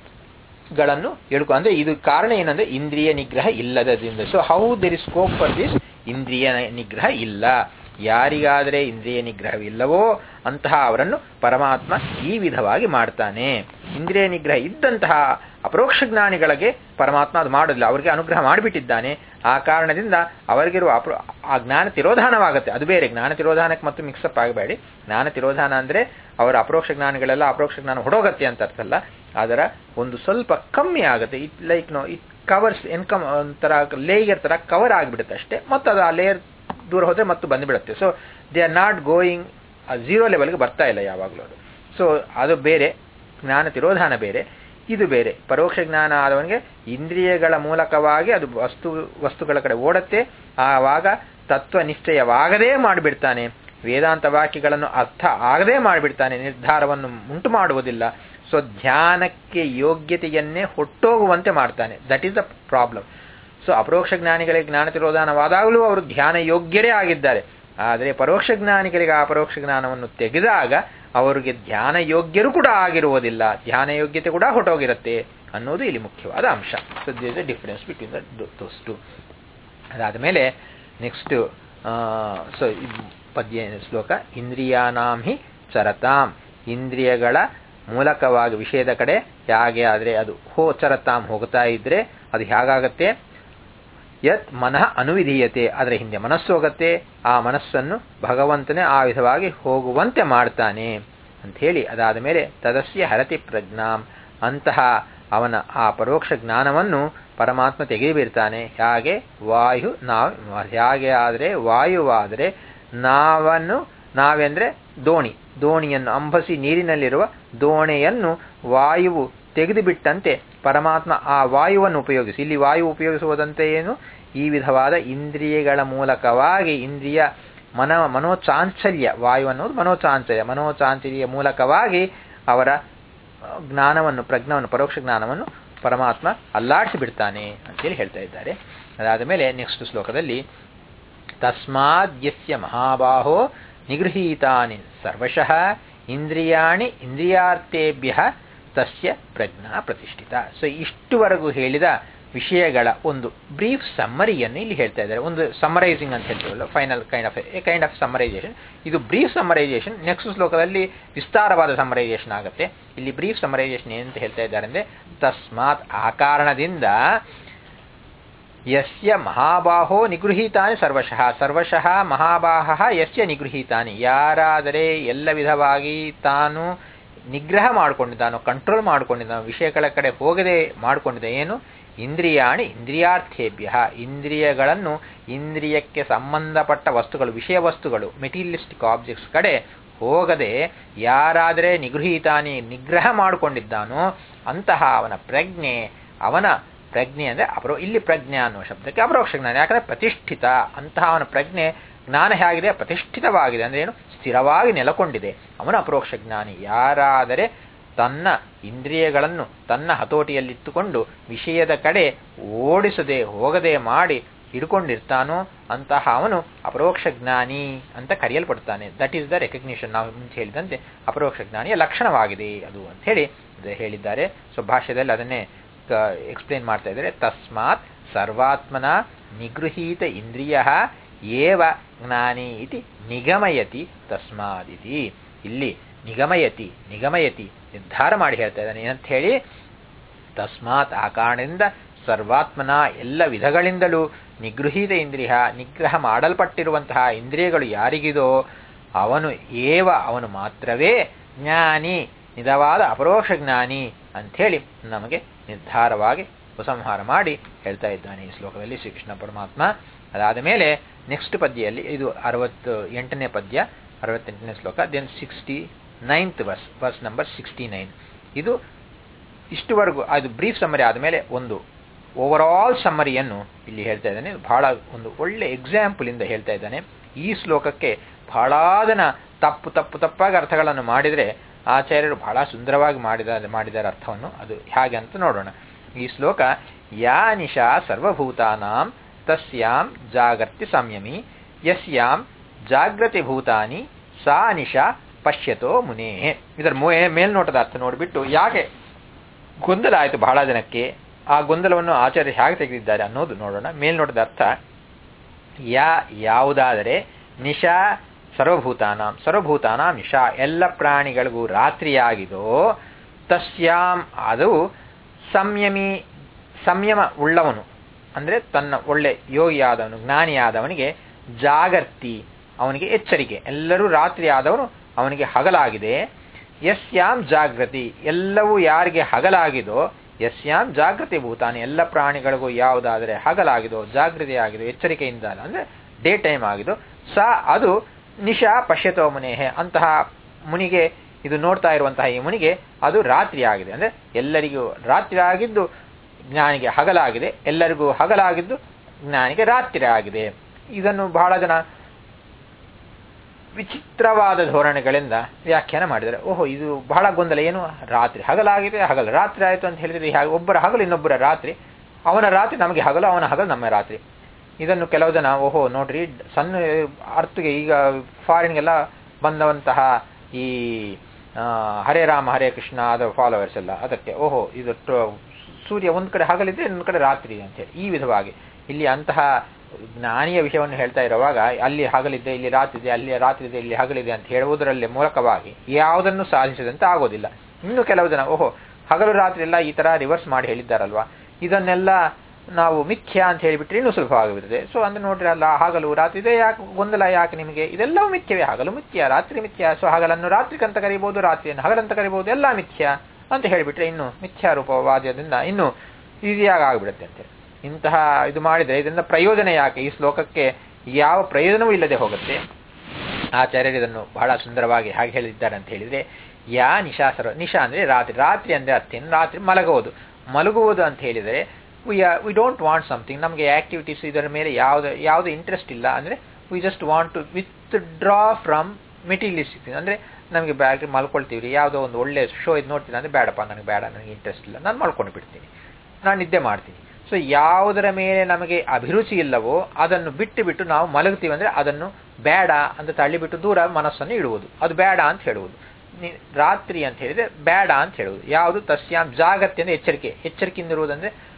Speaker 1: ಗಳನ್ನು ಹೇಳ್ಕೊ ಅಂದ್ರೆ ಇದು ಕಾರಣ ಏನಂದ್ರೆ ಇಂದ್ರಿಯ ನಿಗ್ರಹ ಇಲ್ಲದದಿಂದ so how there is scope for this ಇಂದ್ರಿಯ ನಿಗ್ರಹ ಇಲ್ಲ ಯಾರಿಗಾದರೆ ಇಂದ್ರಿಯ ನಿಗ್ರಹವಿಲ್ಲವೋ ಅಂತಹ ಅವರನ್ನು ಪರಮಾತ್ಮ ಈ ವಿಧವಾಗಿ ಮಾಡ್ತಾನೆ ಇಂದ್ರಿಯ ನಿಗ್ರಹ ಇದ್ದಂತಹ ಅಪರೋಕ್ಷ ಜ್ಞಾನಿಗಳಿಗೆ ಪರಮಾತ್ಮ ಅದು ಮಾಡೋದಿಲ್ಲ ಅವರಿಗೆ ಅನುಗ್ರಹ ಮಾಡಿಬಿಟ್ಟಿದ್ದಾನೆ ಆ ಕಾರಣದಿಂದ ಅವರಿಗಿರುವ ಅಪ್ರೋ ಆ ಜ್ಞಾನ ತಿರೋಧಾನವಾಗುತ್ತೆ ಅದು ಬೇರೆ ಜ್ಞಾನ ತಿರೋಧಾನಕ್ಕೆ ಮತ್ತು ಮಿಕ್ಸಪ್ ಆಗಬೇಡಿ ಜ್ಞಾನ ತಿರೋಧಾನ ಅಂದರೆ ಅವರ ಅಪರೋಕ್ಷ ಜ್ಞಾನಿಗಳೆಲ್ಲ ಅಪರೋಕ್ಷ ಜ್ಞಾನ ಹೊಡೋಗತ್ತೆ ಅಂತ ಅರ್ಥಲ್ಲ ಅದರ ಒಂದು ಸ್ವಲ್ಪ ಕಮ್ಮಿ ಆಗುತ್ತೆ it like no it covers ಎನ್ಕಮ್ ಒಂಥರ ಲೇಯರ್ ತರ ಕವರ್ ಆಗಿಬಿಡುತ್ತೆ ಅಷ್ಟೇ ಮತ್ತು ಅದು ಆ ಲೇಯರ್ ದೂರ ಹೋದ್ರೆ ಮತ್ತು ಬಂದುಬಿಡುತ್ತೆ so they are not going zero ಲೆವೆಲ್ಗೆ ಬರ್ತಾ ಇಲ್ಲ ಯಾವಾಗಲೂ ಅದು ಸೊ ಅದು ಬೇರೆ ಜ್ಞಾನ ತಿರೋಧಾನ ಬೇರೆ ಇದು ಬೇರೆ ಪರೋಕ್ಷ ಜ್ಞಾನ ಆದವನಿಗೆ ಇಂದ್ರಿಯಗಳ ಮೂಲಕವಾಗಿ ಅದು ವಸ್ತು ವಸ್ತುಗಳ ಕಡೆ ಓಡತ್ತೆ ಆವಾಗ ತತ್ವ ನಿಶ್ಚಯವಾಗದೇ ಮಾಡಿಬಿಡ್ತಾನೆ ವೇದಾಂತ ವಾಕ್ಯಗಳನ್ನು ಅರ್ಥ ಆಗದೇ ಮಾಡಿಬಿಡ್ತಾನೆ ನಿರ್ಧಾರವನ್ನು ಉಂಟು ಮಾಡುವುದಿಲ್ಲ ಸೊ ಧ್ಯಾನಕ್ಕೆ ಯೋಗ್ಯತೆಯನ್ನೇ ಹೊಟ್ಟೋಗುವಂತೆ ಮಾಡ್ತಾನೆ that is the problem so ಅಪರೋಕ್ಷ ಜ್ಞಾನಿಗಳಿಗೆ ಜ್ಞಾನ ತಿರೋಧಾನವಾದಾಗಲೂ ಅವರು ಧ್ಯಾನ ಯೋಗ್ಯರೇ ಆಗಿದ್ದಾರೆ ಆದರೆ ಪರೋಕ್ಷ ಜ್ಞಾನಿಗಳಿಗೆ ಆ ಪರೋಕ್ಷ ಜ್ಞಾನವನ್ನು ತೆಗೆದಾಗ ಅವರಿಗೆ ಧ್ಯಾನ ಯೋಗ್ಯರು ಕೂಡ ಆಗಿರುವುದಿಲ್ಲ ಧ್ಯಾನ ಯೋಗ್ಯತೆ ಕೂಡ ಹೊಟ್ಟೋಗಿರುತ್ತೆ ಅನ್ನೋದು ಇಲ್ಲಿ ಮುಖ್ಯವಾದ ಅಂಶ so this a difference between the those two ಅದಾದ ಮೇಲೆ ನೆಕ್ಸ್ಟ್ ಸೊ ಪದ್ಯ ಶ್ಲೋಕ ಇಂದ್ರಿಯಾನಾಂ ಹಿ ಚರತಾಂ ಇಂದ್ರಿಯಗಳ ಮೂಲಕವಾಗಿ ವಿಷಯದ ಕಡೆ ಹೇಗೆ ಆದರೆ ಅದು ಹೋ ಚರತಾಂ ಹೋಗ್ತಾ ಇದ್ರೆ ಅದು ಹೇಗಾಗತ್ತೆ ಯತ್ ಮನಃ ಅನುವಿಧೀಯತೆ ಅದರ ಹಿಂದೆ ಮನಸ್ಸು ಹೋಗುತ್ತೆ ಆ ಮನಸ್ಸನ್ನು ಭಗವಂತನೇ ಆ ವಿಧವಾಗಿ ಹೋಗುವಂತೆ ಮಾಡ್ತಾನೆ ಅಂತ ಹೇಳಿ ಅದಾದ ಮೇಲೆ ತದಸ್ಯ ಹರತಿ ಪ್ರಜ್ಞಾಂ ಅಂತಹ ಅವನ ಆ ಪರೋಕ್ಷ ಜ್ಞಾನವನ್ನು ಪರಮಾತ್ಮ ತೆಗೆದುಬಿಡ್ತಾನೆ ಹೇಗೆ ವಾಯು ನಾವು ಹೇಗೆ ಆದರೆ ವಾಯುವಾದರೆ ನಾವನ್ನು ನಾವೆಂದ್ರೆ ದೋಣಿ ದೋಣಿಯನ್ನು ಅಂಬಸಿ ನೀರಿನಲ್ಲಿರುವ ದೋಣೆಯನ್ನು ವಾಯುವು ತೆಗೆದುಬಿಟ್ಟಂತೆ ಪರಮಾತ್ಮ ಆ ವಾಯುವನ್ನು ಉಪಯೋಗಿಸಿ ಇಲ್ಲಿ ವಾಯು ಉಪಯೋಗಿಸುವುದಂತೆ ಏನು ಈ ವಿಧವಾದ ಇಂದ್ರಿಯಗಳ ಮೂಲಕವಾಗಿ ಇಂದ್ರಿಯ ಮನ ಮನೋಚಾಂಚಲ್ಯ ವಾಯು ಅನ್ನೋದು ಮನೋಚಾಂಚಲ್ಯ ಮನೋಚಾಂಚಲ್ಯ ಮೂಲಕವಾಗಿ ಅವರ ಜ್ಞಾನವನ್ನು ಪ್ರಜ್ಞವನ್ನು ಪರೋಕ್ಷ ಜ್ಞಾನವನ್ನು ಪರಮಾತ್ಮ ಅಲ್ಲಾಡಿಸಿ ಬಿಡ್ತಾನೆ ಅಂತೇಳಿ ಹೇಳ್ತಾ ಇದ್ದಾರೆ ಅದಾದ ಮೇಲೆ ನೆಕ್ಸ್ಟ್ ಶ್ಲೋಕದಲ್ಲಿ ತಸ್ಮಾದ್ಯಸ್ಯ ಮಹಾಬಾಹೋ ನಿಗೃಹೀತಾನಿ ಸರ್ವಶಃ ಇಂದ್ರಿಯಾಣಿ ಇಂದ್ರಿಯಾರ್ಥೇಭ್ಯ ತಸ್ಯ ಪ್ರಜ್ಞಾ ಪ್ರತಿಷ್ಠಿತ ಸೊ ಇಷ್ಟುವರೆಗೂ ಹೇಳಿದ ವಿಷಯಗಳ ಒಂದು ಬ್ರೀಫ್ ಸಮ್ಮರಿಯನ್ನು ಇಲ್ಲಿ ಹೇಳ್ತಾ ಇದ್ದಾರೆ ಒಂದು ಸಮ್ಮರೈಸಿಂಗ್ ಅಂತ ಹೇಳ್ತೀವಲ್ಲ final kind of kind of summarisation ಇದು ಬ್ರೀಫ್ ಸಮ್ಮರೈಸೇಷನ್ ನೆಕ್ಸ್ಟ್ ಶ್ಲೋಕದಲ್ಲಿ ವಿಸ್ತಾರವಾದ ಸಮ್ಮರೈಸೇಷನ್ ಆಗುತ್ತೆ ಇಲ್ಲಿ ಬ್ರೀಫ್ ಸಮ್ಮರೈಸೇಷನ್ ಏನಂತ ಹೇಳ್ತಾ ಇದ್ದಾರೆ ಅಂದ್ರೆ ತಸ್ಮಾತ್ ಆ ಕಾರಣದಿಂದ ಯಸ್ಯ ಮಹಾಬಾಹೋ ನಿಗೃಹೀತಾನಿ ಸರ್ವಶಃ ಸರ್ವಶಃ ಮಹಾಬಾಹ ಯಸ್ಯ ನಿಗೃಹೀತಾನಿ ಯಾರಾದರೆ ಎಲ್ಲ ವಿಧವಾಗಿ ತಾನು ನಿಗ್ರಹ ಮಾಡಿಕೊಂಡಿದ್ದಾನೋ ಕಂಟ್ರೋಲ್ ಮಾಡಿಕೊಂಡಿದ್ದಾನೋ ವಿಷಯಗಳ ಕಡೆ ಹೋಗದೆ ಮಾಡಿಕೊಂಡಿದ್ದ ಏನು ಇಂದ್ರಿಯಾಣಿ ಇಂದ್ರಿಯಾರ್ಥೇಭ್ಯ ಇಂದ್ರಿಯಗಳನ್ನು ಇಂದ್ರಿಯಕ್ಕೆ ಸಂಬಂಧಪಟ್ಟ ವಸ್ತುಗಳು ವಿಷಯ ವಸ್ತುಗಳು ಮೆಟೀರಿಯಲಿಸ್ಟಿಕ್ ಆಬ್ಜೆಕ್ಟ್ಸ್ ಕಡೆ ಹೋಗದೆ ಯಾರಾದರೆ ನಿಗೃಹೀತಾನಿ ನಿಗ್ರಹ ಮಾಡಿಕೊಂಡಿದ್ದಾನೋ ಅಂತಹ ಅವನ ಪ್ರಜ್ಞೆ ಅವನ ಪ್ರಜ್ಞೆ ಅಂದರೆ ಅಪರೋ ಇಲ್ಲಿ ಪ್ರಜ್ಞೆ ಅನ್ನುವ ಶಬ್ದಕ್ಕೆ ಅಪರೋಕ್ಷ ಜ್ಞಾನ ಯಾಕಂದರೆ ಪ್ರತಿಷ್ಠಿತ ಅಂತಹ ಅವನ ಪ್ರಜ್ಞೆ ಜ್ಞಾನ ಹೇಗಿದೆ ಪ್ರತಿಷ್ಠಿತವಾಗಿದೆ ಅಂದರೆ ಏನು ಸ್ಥಿರವಾಗಿ ನೆಲಕೊಂಡಿದೆ ಅವನ ಅಪರೋಕ್ಷ ಜ್ಞಾನಿ ಯಾರಾದರೆ ತನ್ನ ಇಂದ್ರಿಯಗಳನ್ನು ತನ್ನ ಹತೋಟಿಯಲ್ಲಿಟ್ಟುಕೊಂಡು ವಿಷಯದ ಕಡೆ ಓಡಿಸದೆ ಹೋಗದೆ ಮಾಡಿ ಹಿಡ್ಕೊಂಡಿರ್ತಾನೋ ಅಂತಹ ಅವನು ಅಪರೋಕ್ಷ ಜ್ಞಾನಿ ಅಂತ ಕರೆಯಲ್ಪಡ್ತಾನೆ ದಟ್ ಈಸ್ ದ ರೆಕಗ್ನಿಷನ್ ನಾವು ಮುಂಚೆ ಹೇಳಿದಂತೆ ಅಪರೋಕ್ಷ ಜ್ಞಾನಿಯ ಲಕ್ಷಣವಾಗಿದೆ ಅದು ಅಂತ ಹೇಳಿ ಹೇಳಿದ್ದಾರೆ ಸೊ ಭಾಷ್ಯದಲ್ಲಿ ಅದನ್ನೇ ಎಕ್ಸ್ಪ್ಲೇನ್ ಮಾಡ್ತಾ ಇದ್ದಾರೆ ತಸ್ಮಾತ್ ಸರ್ವಾತ್ಮನ ನಿಗೃಹೀತ ಇಂದ್ರಿಯ ಏವ ಜ್ಞಾನಿ ಇತಿ ನಿಗಮಯತಿ ತಸ್ಮಾದಿತಿ ಇಲ್ಲಿ ನಿಗಮಯತಿ ನಿಗಮಯತಿ ನಿರ್ಧಾರ ಮಾಡಿ ಹೇಳ್ತಾ ಇದ್ದಾನೆ ಏನಂತ ಹೇಳಿ ತಸ್ಮಾತ್ ಆ ಕಾರಣದಿಂದ ಸರ್ವಾತ್ಮನ ಎಲ್ಲ ವಿಧಗಳಿಂದಲೂ ನಿಗೃಹೀತ ಇಂದ್ರಿಯ ನಿಗ್ರಹ ಮಾಡಲ್ಪಟ್ಟಿರುವಂತಹ ಇಂದ್ರಿಯಗಳು ಯಾರಿಗಿದೋ ಅವನು ಏವ ಅವನು ಮಾತ್ರವೇ ಜ್ಞಾನಿ ನಿಜವಾದ ಅಪರೋಕ್ಷ ಜ್ಞಾನಿ ಅಂಥೇಳಿ ನಮಗೆ ನಿರ್ಧಾರವಾಗಿ ಉಪಸಂಹಾರ ಮಾಡಿ ಹೇಳ್ತಾ ಇದ್ದಾನೆ ಈ ಶ್ಲೋಕದಲ್ಲಿ ಶ್ರೀಕೃಷ್ಣ ಪರಮಾತ್ಮ ಅದಾದ ಮೇಲೆ ನೆಕ್ಸ್ಟ್ ಪದ್ಯದಲ್ಲಿ ಇದು ಅರವತ್ತು ಎಂಟನೇ ಪದ್ಯ ಅರವತ್ತೆಂಟನೇ ಶ್ಲೋಕ then sixty ninth verse verse number sixty nine ಇದು ಇಷ್ಟುವರೆಗೂ ಅದು ಬ್ರೀಫ್ ಸಮ್ಮರಿ ಆದಮೇಲೆ ಒಂದು ಓವರ್ ಆಲ್ ಸಮ್ಮರಿಯನ್ನು ಇಲ್ಲಿ ಹೇಳ್ತಾ ಇದ್ದಾನೆ ಬಹಳ ಒಂದು ಒಳ್ಳೆ ಎಕ್ಸಾಂಪಲ್ ಇಂದ ಹೇಳ್ತಾ ಇದ್ದಾನೆ ಈ ಶ್ಲೋಕಕ್ಕೆ ಬಹಳ ಜನ ತಪ್ಪು ತಪ್ಪು ತಪ್ಪಾಗಿ ಅರ್ಥಗಳನ್ನು ಮಾಡಿದರೆ ಆಚಾರ್ಯರು ಬಹಳ ಸುಂದರವಾಗಿ ಮಾಡಿದ ಮಾಡಿದಾರೆ ಅರ್ಥವನ್ನು ಅದು ಹೇಗೆ ಅಂತ ನೋಡೋಣ ಈ ಶ್ಲೋಕ ಯಾ ನಿಶಾ ಸರ್ವಭೂತಾನಾಂ ತಸ್ಯಾಂ ಜಾಗರ್ತಿ ಸಂಯಮಿ ಯಸ್ಯಾಂ ಜಾಗ್ರತಿ ಭೂತಾನಿ ಸಾ ನಿಶಾ ಪಶ್ಯತೋ ಮುನೇ ಇದರ ಮೇಲ್ನೋಟದ ಅರ್ಥ ನೋಡಿಬಿಟ್ಟು ಯಾಕೆ ಗೊಂದಲ ಆಯಿತು ಬಹಳ ಜನಕ್ಕೆ ಆ ಗೊಂದಲವನ್ನು ಆಚಾರ್ಯ ಹೇಗೆ ತೆಗೆದಿದ್ದಾರೆ ಅನ್ನೋದು ನೋಡೋಣ ಮೇಲ್ನೋಟದ ಅರ್ಥ ಯಾ ಯಾವುದಾದರೆ ನಿಶಾ ಸರ್ವಭೂತಾನಾಂ ಸರ್ವಭೂತಾನಾಂ ನಿಶಾ ಎಲ್ಲ ಪ್ರಾಣಿಗಳಿಗೂ ರಾತ್ರಿಯಾಗಿದೋ ತಸ್ಯಾಂ ಅದು ಸಂಯಮಿ ಸಂಯಮ ಉಳ್ಳವನು ಅಂದರೆ ತನ್ನ ಒಳ್ಳೆ ಯೋಗಿಯಾದವನು ಜ್ಞಾನಿಯಾದವನಿಗೆ ಜಾಗರ್ತಿ ಅವನಿಗೆ ಎಚ್ಚರಿಕೆ ಎಲ್ಲರೂ ರಾತ್ರಿ ಆದವನು ಅವನಿಗೆ ಹಗಲಾಗಿದೆ ಯಸ್ಯಾಂ ಜಾಗೃತಿ ಎಲ್ಲವೂ ಯಾರಿಗೆ ಹಗಲಾಗಿದೋ ಯಸ್ಯಾಂ ಜಾಗೃತಿ ಭೂತಾನಿ ಎಲ್ಲ ಪ್ರಾಣಿಗಳಿಗೂ ಯಾವುದಾದರೆ ಹಗಲಾಗಿದೋ ಜಾಗೃತಿ ಆಗಿದೋ ಎಚ್ಚರಿಕೆಯಿಂದ ಅಂದರೆ ಡೇ ಟೈಮ್ ಆಗಿದೋ ಸ ಅದು ನಿಶಾ ಪಶ್ಯತೋ ಮುನೇಹೆ ಅಂತಹ ಮುನಿಗೆ ಇದು ನೋಡ್ತಾ ಇರುವಂತಹ ಈ ಮುನಿಗೆ ಅದು ರಾತ್ರಿ ಆಗಿದೆ ಅಂದರೆ ಎಲ್ಲರಿಗೂ ರಾತ್ರಿ ಆಗಿದ್ದು ಜ್ಞಾನಿಗೆ ಹಗಲಾಗಿದೆ ಎಲ್ಲರಿಗೂ ಹಗಲಾಗಿದ್ದು ಜ್ಞಾನಿಗೆ ರಾತ್ರಿ ಆಗಿದೆ ಇದನ್ನು ಬಹಳ ಜನ ವಿಚಿತ್ರವಾದ ಧೋರಣೆಗಳಿಂದ ವ್ಯಾಖ್ಯಾನ ಮಾಡಿದ್ದಾರೆ ಓಹೋ ಇದು ಬಹಳ ಗೊಂದಲ ಏನು ರಾತ್ರಿ ಹಗಲಾಗಿದೆ ಹಗಲು ರಾತ್ರಿ ಆಯಿತು ಅಂತ ಹೇಳಿದರೆ ಹಾಗೆ ಒಬ್ಬರ ಹಗಲು ಇನ್ನೊಬ್ಬರ ರಾತ್ರಿ ಅವನ ರಾತ್ರಿ ನಮಗೆ ಹಗಲು ಅವನ ಹಗಲು ನಮ್ಮ ರಾತ್ರಿ ಇದನ್ನು ಕೆಲವು ಜನ ಓಹೋ ನೋಡ್ರಿ ಸಣ್ಣ ಅರ್ಥಗೆ ಈಗ ಫಾರಿನ್ಗೆಲ್ಲ ಬಂದವಂತಹ ಈ ಹರೇ ರಾಮ ಹರೇ ಕೃಷ್ಣ ಅದರ ಫಾಲೋವರ್ಸ್ ಎಲ್ಲ ಅದಕ್ಕೆ ಓಹೋ ಇದು ಸೂರ್ಯ ಒಂದು ಕಡೆ ಹಗಲಿದೆ ಇನ್ನೊಂದು ಕಡೆ ರಾತ್ರಿ ಅಂತೇಳಿ ಈ ವಿಧವಾಗಿ ಇಲ್ಲಿ ಅಂತಹ ಜ್ಞಾನಿಯ ವಿಷಯವನ್ನು ಹೇಳ್ತಾ ಇರುವಾಗ ಅಲ್ಲಿ ಹಗಲಿದೆ ಇಲ್ಲಿ ರಾತ್ರಿ ಇದೆ ಅಲ್ಲಿ ರಾತ್ರಿ ಇದೆ ಇಲ್ಲಿ ಹಗಲಿದೆ ಅಂತ ಹೇಳುವುದರಲ್ಲಿ ಮೂಲಕವಾಗಿ ಯಾವುದನ್ನು ಸಾಧಿಸಿದಂತೆ ಆಗೋದಿಲ್ಲ ಇನ್ನು ಕೆಲವು ಜನ ಓಹೋ ಹಗಲು ರಾತ್ರಿ ಎಲ್ಲ ಈ ತರ ರಿವರ್ಸ್ ಮಾಡಿ ಹೇಳಿದ್ದಾರಲ್ವಾ ಇದನ್ನೆಲ್ಲ ನಾವು ಮಿಥ್ಯ ಅಂತ ಹೇಳಿಬಿಟ್ರೆ ಇನ್ನೂ ಸುಲಭವಾಗಿಬಿಡುತ್ತೆ ಸೊ ಅಂದ್ರೆ ನೋಡ್ರಿ ಅಲ್ಲ ಹಗಲು ರಾತ್ರಿ ಇದೆ ಯಾಕೆ ಗೊಂದಲ ಯಾಕೆ ನಿಮಗೆ ಇದೆಲ್ಲವೂ ಮಿಥ್ಯವೇ ಹಗಲು ಮಿಥ್ಯ ರಾತ್ರಿ ಮಿಥ್ಯ ಸೊ ಹಗಲನ್ನು ರಾತ್ರಿಗಂತ ಕರಿಬಹುದು ರಾತ್ರಿಯನ್ನು ಹಗಲಂತ ಕರಿಬಹುದು ಎಲ್ಲ ಮಿಥ್ಯ ಅಂತ ಹೇಳಿಬಿಟ್ರೆ ಇನ್ನು ಮಿಥ್ಯಾರೂಪವಾದ್ಯದಿಂದ ಇನ್ನು ಈಸಿಯಾಗಿ ಆಗಿಬಿಡುತ್ತೆ ಅಂತೇಳಿ ಇಂತಹ ಇದು ಮಾಡಿದರೆ ಇದರಿಂದ ಪ್ರಯೋಜನ ಯಾಕೆ ಈ ಶ್ಲೋಕಕ್ಕೆ ಯಾವ ಪ್ರಯೋಜನವೂ ಇಲ್ಲದೆ ಹೋಗುತ್ತೆ ಆಚಾರ್ಯರು ಇದನ್ನು ಬಹಳ ಸುಂದರವಾಗಿ ಹಾಗೆ ಹೇಳಿದ್ದಾರೆ ಅಂತ ಹೇಳಿದರೆ ಯಾ ನಿಶಾ ಸರ್ವ ನಿಶಾ ಅಂದರೆ ರಾತ್ರಿ ರಾತ್ರಿ ಅಂದರೆ ಅರ್ಥೇನು ರಾತ್ರಿ ಮಲಗುವುದು ಮಲಗುವುದು ಅಂತ ಹೇಳಿದರೆ we we don't want something ನಮಗೆ ಆಕ್ಟಿವಿಟೀಸ್ ಇದರ ಮೇಲೆ ಯಾವುದು ಯಾವುದೇ ಇಂಟ್ರೆಸ್ಟ್ ಇಲ್ಲ ಅಂದರೆ we just want to withdraw from materialistic ಅಂದರೆ ನಮಗೆ ಬ್ಯಾಗ್ ಮಲ್ಕೊಳ್ತೀವಿ ಯಾವುದೋ ಒಂದು ಒಳ್ಳೆ ಶೋ ಇದು ನೋಡ್ತೀನಿ ಅಂದರೆ ಬೇಡಪ್ಪ ನನಗೆ ಬೇಡ ನನಗೆ ಇಂಟ್ರೆಸ್ಟ್ ಇಲ್ಲ ನಾನು ಮಲ್ಕೊಂಡು ಬಿಡ್ತೀನಿ ನಾನು ನಿದ್ದೆ ಮಾಡ್ತೀನಿ ಸೊ ಯಾವುದರ ಮೇಲೆ ನಮಗೆ ಅಭಿರುಚಿ ಇಲ್ಲವೋ ಅದನ್ನು ಬಿಟ್ಟು ಬಿಟ್ಟು ನಾವು ಮಲಗ್ತೀವಿ ಅಂದರೆ ಅದನ್ನು ಬೇಡ ಅಂತ ತಳ್ಳಿಬಿಟ್ಟು ದೂರ ಮನಸ್ಸನ್ನು ಇಡುವುದು ಅದು ಬೇಡ ಅಂತ ಹೇಳುವುದು ರಾತ್ರಿ ಅಂತ ಹೇಳಿದರೆ ಬೇಡ ಅಂತ ಹೇಳುವುದು ಯಾವುದು ತಸ್ಯಾಂ ಜಾಗತ್ಯ ಅಂದರೆ ಎಚ್ಚರಿಕೆ ಎಚ್ಚರಿಕೆಯಿಂದ ಇರುವುದಂದರೆ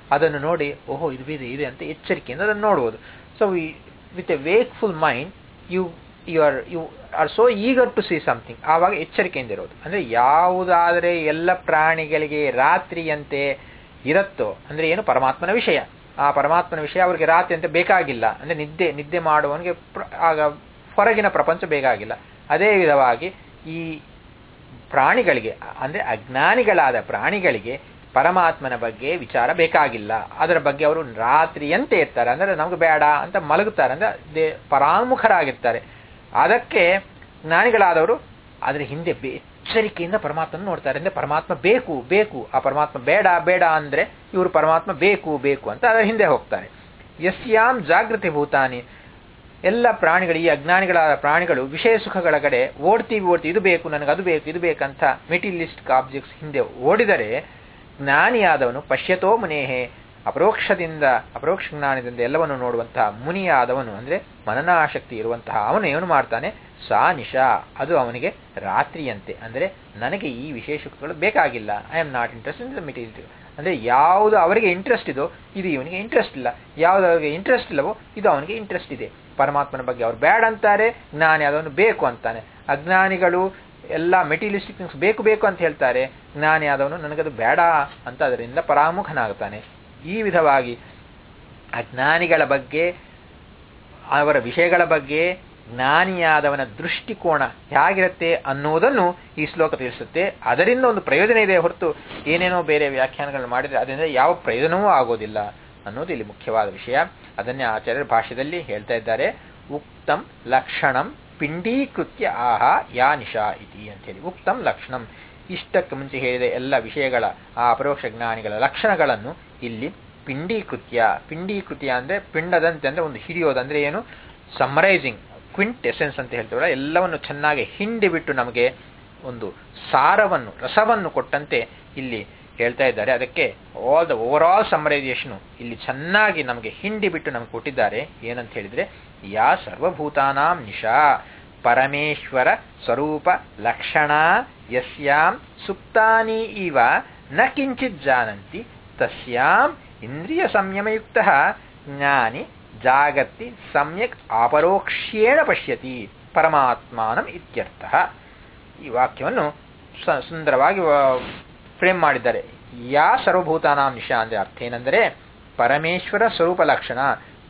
Speaker 1: ಅದನ್ನು ನೋಡಿ ಓಹೋ ಇದು ಇದೆ ಇದೆ ಅಂತ ಎಚ್ಚರಿಕೆಯಿಂದ ಅದನ್ನು ನೋಡುವುದು so with a wakeful mind you you are you are so eager to see something ಆವಾಗ ಎಚ್ಚರಿಕೆಯಿಂದ ಇರೋದು ಅಂದರೆ ಯಾವುದಾದರೆ ಎಲ್ಲ ಪ್ರಾಣಿಗಳಿಗೆ ರಾತ್ರಿಯಂತೆ ಇರುತ್ತೋ ಅಂದರೆ ಏನು ಪರಮಾತ್ಮನ ವಿಷಯ ಆ ಪರಮಾತ್ಮನ ವಿಷಯ ಅವರಿಗೆ ರಾತ್ರಿ ಅಂತ ಬೇಕಾಗಿಲ್ಲ ಅಂದರೆ ನಿದ್ದೆ ನಿದ್ದೆ ಮಾಡುವವನಿಗೆ ಆಗ ಹೊರಗಿನ ಪ್ರಪಂಚ ಬೇಕಾಗಿಲ್ಲ ಅದೇ ವಿಧವಾಗಿ ಈ ಪ್ರಾಣಿಗಳಿಗೆ ಅಂದರೆ ಅಜ್ಞಾನಿಗಳಾದ ಪ್ರಾಣಿಗಳಿಗೆ ಪರಮಾತ್ಮನ ಬಗ್ಗೆ ವಿಚಾರ ಬೇಕಾಗಿಲ್ಲ ಅದರ ಬಗ್ಗೆ ಅವರು ರಾತ್ರಿಯಂತೆ ಇರ್ತಾರೆ ಅಂದರೆ ನಮಗೆ ಬೇಡ ಅಂತ ಮಲಗುತ್ತಾರೆ ಅಂದರೆ ದೇ ಪರಾಮುಖರಾಗಿರ್ತಾರೆ ಅದಕ್ಕೆ ಜ್ಞಾನಿಗಳಾದವರು ಅದರ ಹಿಂದೆ ಎಚ್ಚರಿಕೆಯಿಂದ ಪರಮಾತ್ಮನ ನೋಡ್ತಾರೆ ಅಂದರೆ ಪರಮಾತ್ಮ ಬೇಕು ಬೇಕು ಆ ಪರಮಾತ್ಮ ಬೇಡ ಬೇಡ ಅಂದರೆ ಇವರು ಪರಮಾತ್ಮ ಬೇಕು ಬೇಕು ಅಂತ ಅದರ ಹಿಂದೆ ಹೋಗ್ತಾರೆ ಯಸ್ಯಾಂ ಜಾಗೃತಿ ಭೂತಾನಿ ಎಲ್ಲ ಪ್ರಾಣಿಗಳು ಈ ಅಜ್ಞಾನಿಗಳಾದ ಪ್ರಾಣಿಗಳು ವಿಷಯ ಸುಖಗಳ ಕಡೆ ಓಡ್ತೀವಿ ಓಡ್ತೀವಿ ಇದು ಬೇಕು ನನಗೆ ಅದು ಬೇಕು ಇದು ಬೇಕಂತ ಮೆಟೀರಿಯಲಿಸ್ಟಿಕ್ ಆಬ್ಜೆಕ್ಟ್ಸ್ ಹಿಂದೆ ಓಡಿದರೆ ಜ್ಞಾನಿಯಾದವನು ಪಶ್ಯತೋ ಮುನೇಹೆ ಅಪರೋಕ್ಷದಿಂದ ಅಪರೋಕ್ಷ ಜ್ಞಾನದಿಂದ ಎಲ್ಲವನ್ನು ನೋಡುವಂತಹ ಮುನಿಯಾದವನು ಅಂದರೆ ಮನನಾಶಕ್ತಿ ಇರುವಂತಹ ಅವನು ಏನು ಮಾಡ್ತಾನೆ ಸಾ ನಿಶಾ ಅದು ಅವನಿಗೆ ರಾತ್ರಿಯಂತೆ ಅಂದರೆ ನನಗೆ ಈ ವಿಶೇಷಗಳು ಬೇಕಾಗಿಲ್ಲ I am not interest in the material ಅಂದರೆ ಯಾವುದು ಅವರಿಗೆ ಇಂಟ್ರೆಸ್ಟ್ ಇದೋ ಇದು ಇವನಿಗೆ ಇಂಟ್ರೆಸ್ಟ್ ಇಲ್ಲ ಯಾವುದು ಅವರಿಗೆ ಇಂಟ್ರೆಸ್ಟ್ ಇಲ್ಲವೋ ಇದು ಅವನಿಗೆ ಇಂಟ್ರೆಸ್ಟ್ ಇದೆ ಪರಮಾತ್ಮನ ಬಗ್ಗೆ ಅವ್ರು ಬೇಡ ಅಂತಾರೆ ಜ್ಞಾನಿ ಅದನ್ನು ಬೇಕು ಅಂತಾನೆ ಅಜ್ಞಾನಿಗಳು ಎಲ್ಲ ಮೆಟೀರಿಯಲಿಸ್ಟಿಕ್ ಥಿಂಗ್ಸ್ ಬೇಕು ಬೇಕು ಅಂತ ಹೇಳ್ತಾರೆ ಜ್ಞಾನಿ ಆದವನು ನನಗದು ಬೇಡ ಅಂತ ಅದರಿಂದ ಪರಾಮುಖನಾಗುತ್ತಾನೆ ಈ ವಿಧವಾಗಿ ಅಜ್ಞಾನಿಗಳ ಬಗ್ಗೆ ಅವರ ವಿಷಯಗಳ ಬಗ್ಗೆ ಜ್ಞಾನಿಯಾದವನ ದೃಷ್ಟಿಕೋನ ಹೇಗಿರುತ್ತೆ ಅನ್ನುವುದನ್ನು ಈ ಶ್ಲೋಕ ತಿಳಿಸುತ್ತೆ ಅದರಿಂದ ಒಂದು ಪ್ರಯೋಜನ ಇದೆ ಹೊರತು ಏನೇನೋ ಬೇರೆ ವ್ಯಾಖ್ಯಾನಗಳನ್ನು ಮಾಡಿದರೆ ಅದರಿಂದ ಯಾವ ಪ್ರಯೋಜನವೂ ಆಗೋದಿಲ್ಲ ಅನ್ನೋದು ಇಲ್ಲಿ ಮುಖ್ಯವಾದ ವಿಷಯ ಅದನ್ನೇ ಆಚಾರ್ಯರ ಭಾಷೆಯಲ್ಲಿ ಹೇಳ್ತಾ ಇದ್ದಾರೆ ಉಕ್ತಂ ಲಕ್ಷಣಂ ಪಿಂಡೀಕೃತ್ಯ ಆಹ ಯಾ ನಿಶಾ ಇತಿ ಅಂತೇಳಿ ಉಕ್ತಂ ಲಕ್ಷಣಂ ಇಷ್ಟಕ್ಕೆ ಮುಂಚೆ ಹೇಳಿದ ಎಲ್ಲ ವಿಷಯಗಳ ಆ ಅಪರೋಕ್ಷ ಜ್ಞಾನಿಗಳ ಲಕ್ಷಣಗಳನ್ನು ಇಲ್ಲಿ ಪಿಂಡೀಕೃತ್ಯ ಪಿಂಡೀಕೃತ್ಯ ಅಂದರೆ ಪಿಂಡದಂತೆ ಅಂದರೆ ಒಂದು ಹಿಡಿಯೋದಂದ್ರೆ ಏನು ಸಮ್ಮರೈಸಿಂಗ್ ಕ್ವಿಂಟ್ ಎಸೆನ್ಸ್ ಅಂತ ಹೇಳ್ತೀವಲ್ಲ ಎಲ್ಲವನ್ನು ಚೆನ್ನಾಗಿ ಹಿಂಡಿ ಬಿಟ್ಟು ನಮಗೆ ಒಂದು ಸಾರವನ್ನು ರಸವನ್ನು ಕೊಟ್ಟಂತೆ ಇಲ್ಲಿ ಹೇಳ್ತಾ ಇದ್ದಾರೆ ಅದಕ್ಕೆ all the overall summarisation ಇಲ್ಲಿ ಚೆನ್ನಾಗಿ ನಮಗೆ ಹಿಂಡಿ ಬಿಟ್ಟು ನಮಗೆ ಕೊಟ್ಟಿದ್ದಾರೆ ಏನಂತ ಹೇಳಿದ್ರೆ ಯಾ ಸರ್ವಭೂತಾನಾಂ ನಿಶಾ ಪರಮೇಶ್ವರ ಸ್ವರೂಪ ಲಕ್ಷಣ ಯಸ್ಯಾಂ ಸುಪ್ತಾನಿ ಇವ ನ ಕಿಂಚಿತ್ ಜಾನಂತಿ ತಸ್ಯಾಂ ಇಂದ್ರಿಯ ಸಂಯಮಯುಕ್ತ ಜ್ಞಾನಿ ಜಾಗತಿ ಸಮ್ಯಕ್ ಅಪರೋಕ್ಷ್ಯೇಣ ಪಶ್ಯತಿ ಪರಮಾತ್ಮಾನಂ ಇತ್ಯರ್ಥ ಈ ವಾಕ್ಯವನ್ನು ಸುಂದರವಾಗಿ ಫ್ರೇಮ್ ಮಾಡಿದ್ದಾರೆ ಯಾ ಸರ್ವಭೂತಾನಾಂ ನಿಶಾ ಅಂದರೆ ಅರ್ಥ ಏನೆಂದರೆ ಪರಮೇಶ್ವರ ಸ್ವರೂಪ ಲಕ್ಷಣ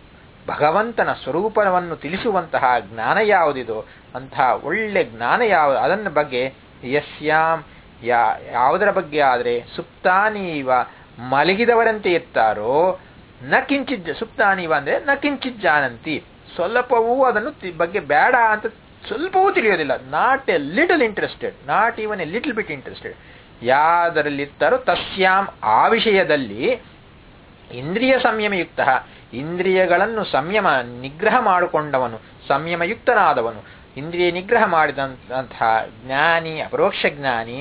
Speaker 1: ಭಗವಂತನ ಸ್ವರೂಪವನ್ನು ತಿಳಿಸುವಂತಹ ಜ್ಞಾನ ಯಾವುದಿದೋ ಅಂತಹ ಒಳ್ಳೆ ಜ್ಞಾನ ಯಾವ ಅದನ್ನ ಬಗ್ಗೆ ಯಸ್ಯಾಂ ಯಾ ಯಾವುದರ ಬಗ್ಗೆ ಆದರೆ ಸುಪ್ತಾನೀವ ಮಲಗಿದವರಂತೆ ಇರ್ತಾರೋ ನ ಕಿಂಚಿತ್ ಸುಪ್ತಾನೀವ ಅಂದರೆ ನ ಕಿಂಚಿತ್ ಜಾನಂತಿ ಸ್ವಲ್ಪವೂ ಅದನ್ನು ಬಗ್ಗೆ ಬೇಡ ಅಂತ ಸ್ವಲ್ಪವೂ ತಿಳಿಯೋದಿಲ್ಲ not a little interested not even a little bit interested ಯಾದರಲ್ಲಿರ್ತಾರೋ ತಸ್ಯಾಂ ಆ ವಿಷಯದಲ್ಲಿ ಇಂದ್ರಿಯ ಸಂಯಮಯುಕ್ತ ಇಂದ್ರಿಯಗಳನ್ನು ಸಂಯಮ ನಿಗ್ರಹ ಮಾಡಿಕೊಂಡವನು ಸಂಯಮಯುಕ್ತನಾದವನು ಇಂದ್ರಿಯ ನಿಗ್ರಹ ಮಾಡಿದಂತಹ ಜ್ಞಾನಿ ಅಪರೋಕ್ಷ ಜ್ಞಾನಿ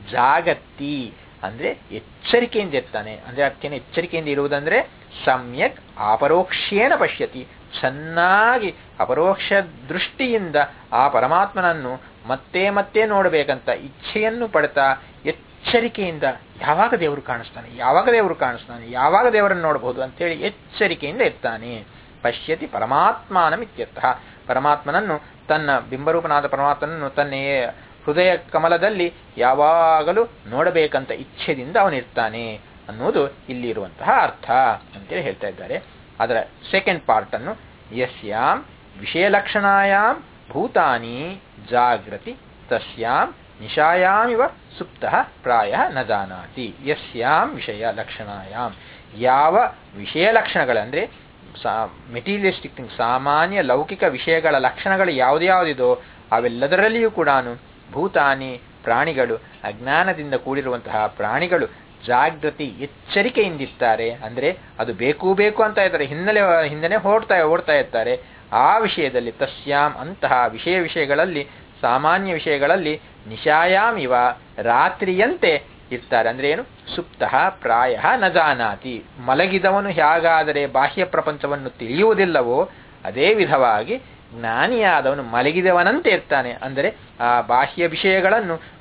Speaker 1: ಜಾಗತಿ ಅಂದರೆ ಎಚ್ಚರಿಕೆಯಿಂದ ಇರ್ತಾನೆ ಅಂದರೆ ಅರ್ಥೇನು ಎಚ್ಚರಿಕೆಯಿಂದ ಇರುವುದಂದ್ರೆ ಸಮ್ಯಕ್ ಅಪರೋಕ್ಷೇನ ಪಶ್ಯತಿ ಚೆನ್ನಾಗಿ ಅಪರೋಕ್ಷ ದೃಷ್ಟಿಯಿಂದ ಆ ಪರಮಾತ್ಮನನ್ನು ಮತ್ತೆ ಮತ್ತೆ ನೋಡಬೇಕಂತ ಇಚ್ಛೆಯನ್ನು ಪಡ್ತಾ ಎಚ್ಚರಿಕೆಯಿಂದ ಯಾವಾಗ ದೇವರು ಕಾಣಿಸ್ತಾನೆ ಯಾವಾಗ ದೇವರು ಕಾಣಿಸ್ತಾನೆ ಯಾವಾಗ ದೇವರನ್ನು ನೋಡಬಹುದು ಅಂತೇಳಿ ಎಚ್ಚರಿಕೆಯಿಂದ ಇರ್ತಾನೆ ಪಶ್ಯತಿ ಪರಮಾತ್ಮಾನಂ ಇತ್ಯರ್ಥ ಪರಮಾತ್ಮನನ್ನು ತನ್ನ ಬಿಂಬರೂಪನಾದ ಪರಮಾತ್ಮನನ್ನು ತನ್ನ ಹೃದಯ ಕಮಲದಲ್ಲಿ ಯಾವಾಗಲೂ ನೋಡಬೇಕಂತ ಇಚ್ಛೆದಿಂದ ಅವನಿರ್ತಾನೆ ಅನ್ನೋದು ಇಲ್ಲಿ ಇರುವಂತಹ ಅರ್ಥ ಅಂತೇಳಿ ಹೇಳ್ತಾ ಇದ್ದಾರೆ ಅದರ ಸೆಕೆಂಡ್ ಪಾರ್ಟ್ ಅನ್ನು ಯಸ್ಯಾಂ ವಿಷಯಲಕ್ಷಣಾಯಾಮ್ ಭೂತಾನಿ ಜಾಗೃತಿ ತಸ್ಯಾಂ ನಿಶಾಯಾಮಿವ ಸುಪ್ತ ಪ್ರಾಯ ನ ಜಾನಾತಿ ಯಸ್ಯಾಂ ವಿಷಯ ಲಕ್ಷಣಾಯಾಮ್ ಯಾವ ವಿಷಯ ಲಕ್ಷಣಗಳಂದ್ರೆ ಮೆಟೀರಿಯಲಿಸ್ಟಿಕ್ ಥಿಂಗ್ ಸಾಮಾನ್ಯ ಲೌಕಿಕ ವಿಷಯಗಳ ಲಕ್ಷಣಗಳು ಯಾವುದ್ಯಾವುದಿದೋ ಅವೆಲ್ಲದರಲ್ಲಿಯೂ ಕೂಡ ಭೂತಾನಿ ಪ್ರಾಣಿಗಳು ಅಜ್ಞಾನದಿಂದ ಕೂಡಿರುವಂತಹ ಪ್ರಾಣಿಗಳು ಜಾಗೃತಿ ಎಚ್ಚರಿಕೆಯಿಂದಿರ್ತಾರೆ ಅಂದರೆ ಅದು ಬೇಕು ಬೇಕು ಅಂತ ಇರ್ತಾರೆ ಹಿನ್ನೆಲೆ ಹಿಂದೆನೆ ಹೊರಡ್ತಾ ಓಡ್ತಾ ಇರ್ತಾರೆ ಆ ವಿಷಯದಲ್ಲಿ ತಸ್ಯಾಂ ಅಂತಹ ವಿಷಯ ವಿಷಯಗಳಲ್ಲಿ ಸಾಮಾನ್ಯ ವಿಷಯಗಳಲ್ಲಿ ನಿಶಾಯಾಮ್ ಇವ ರಾತ್ರಿಯಂತೆ ಇರ್ತಾರೆ ಅಂದ್ರೆ ಏನು ಸುಪ್ತ ಪ್ರಾಯ ನ ಜಾನಾತಿ ಮಲಗಿದವನು ಹೇಗಾದರೆ ಬಾಹ್ಯ ಪ್ರಪಂಚವನ್ನು ತಿಳಿಯುವುದಿಲ್ಲವೋ ಅದೇ ವಿಧವಾಗಿ ಜ್ಞಾನಿಯಾದವನು ಮಲಗಿದವನಂತೆ ಇರ್ತಾನೆ ಅಂದರೆ ಆ ಬಾಹ್ಯ ವಿಷಯಗಳನ್ನು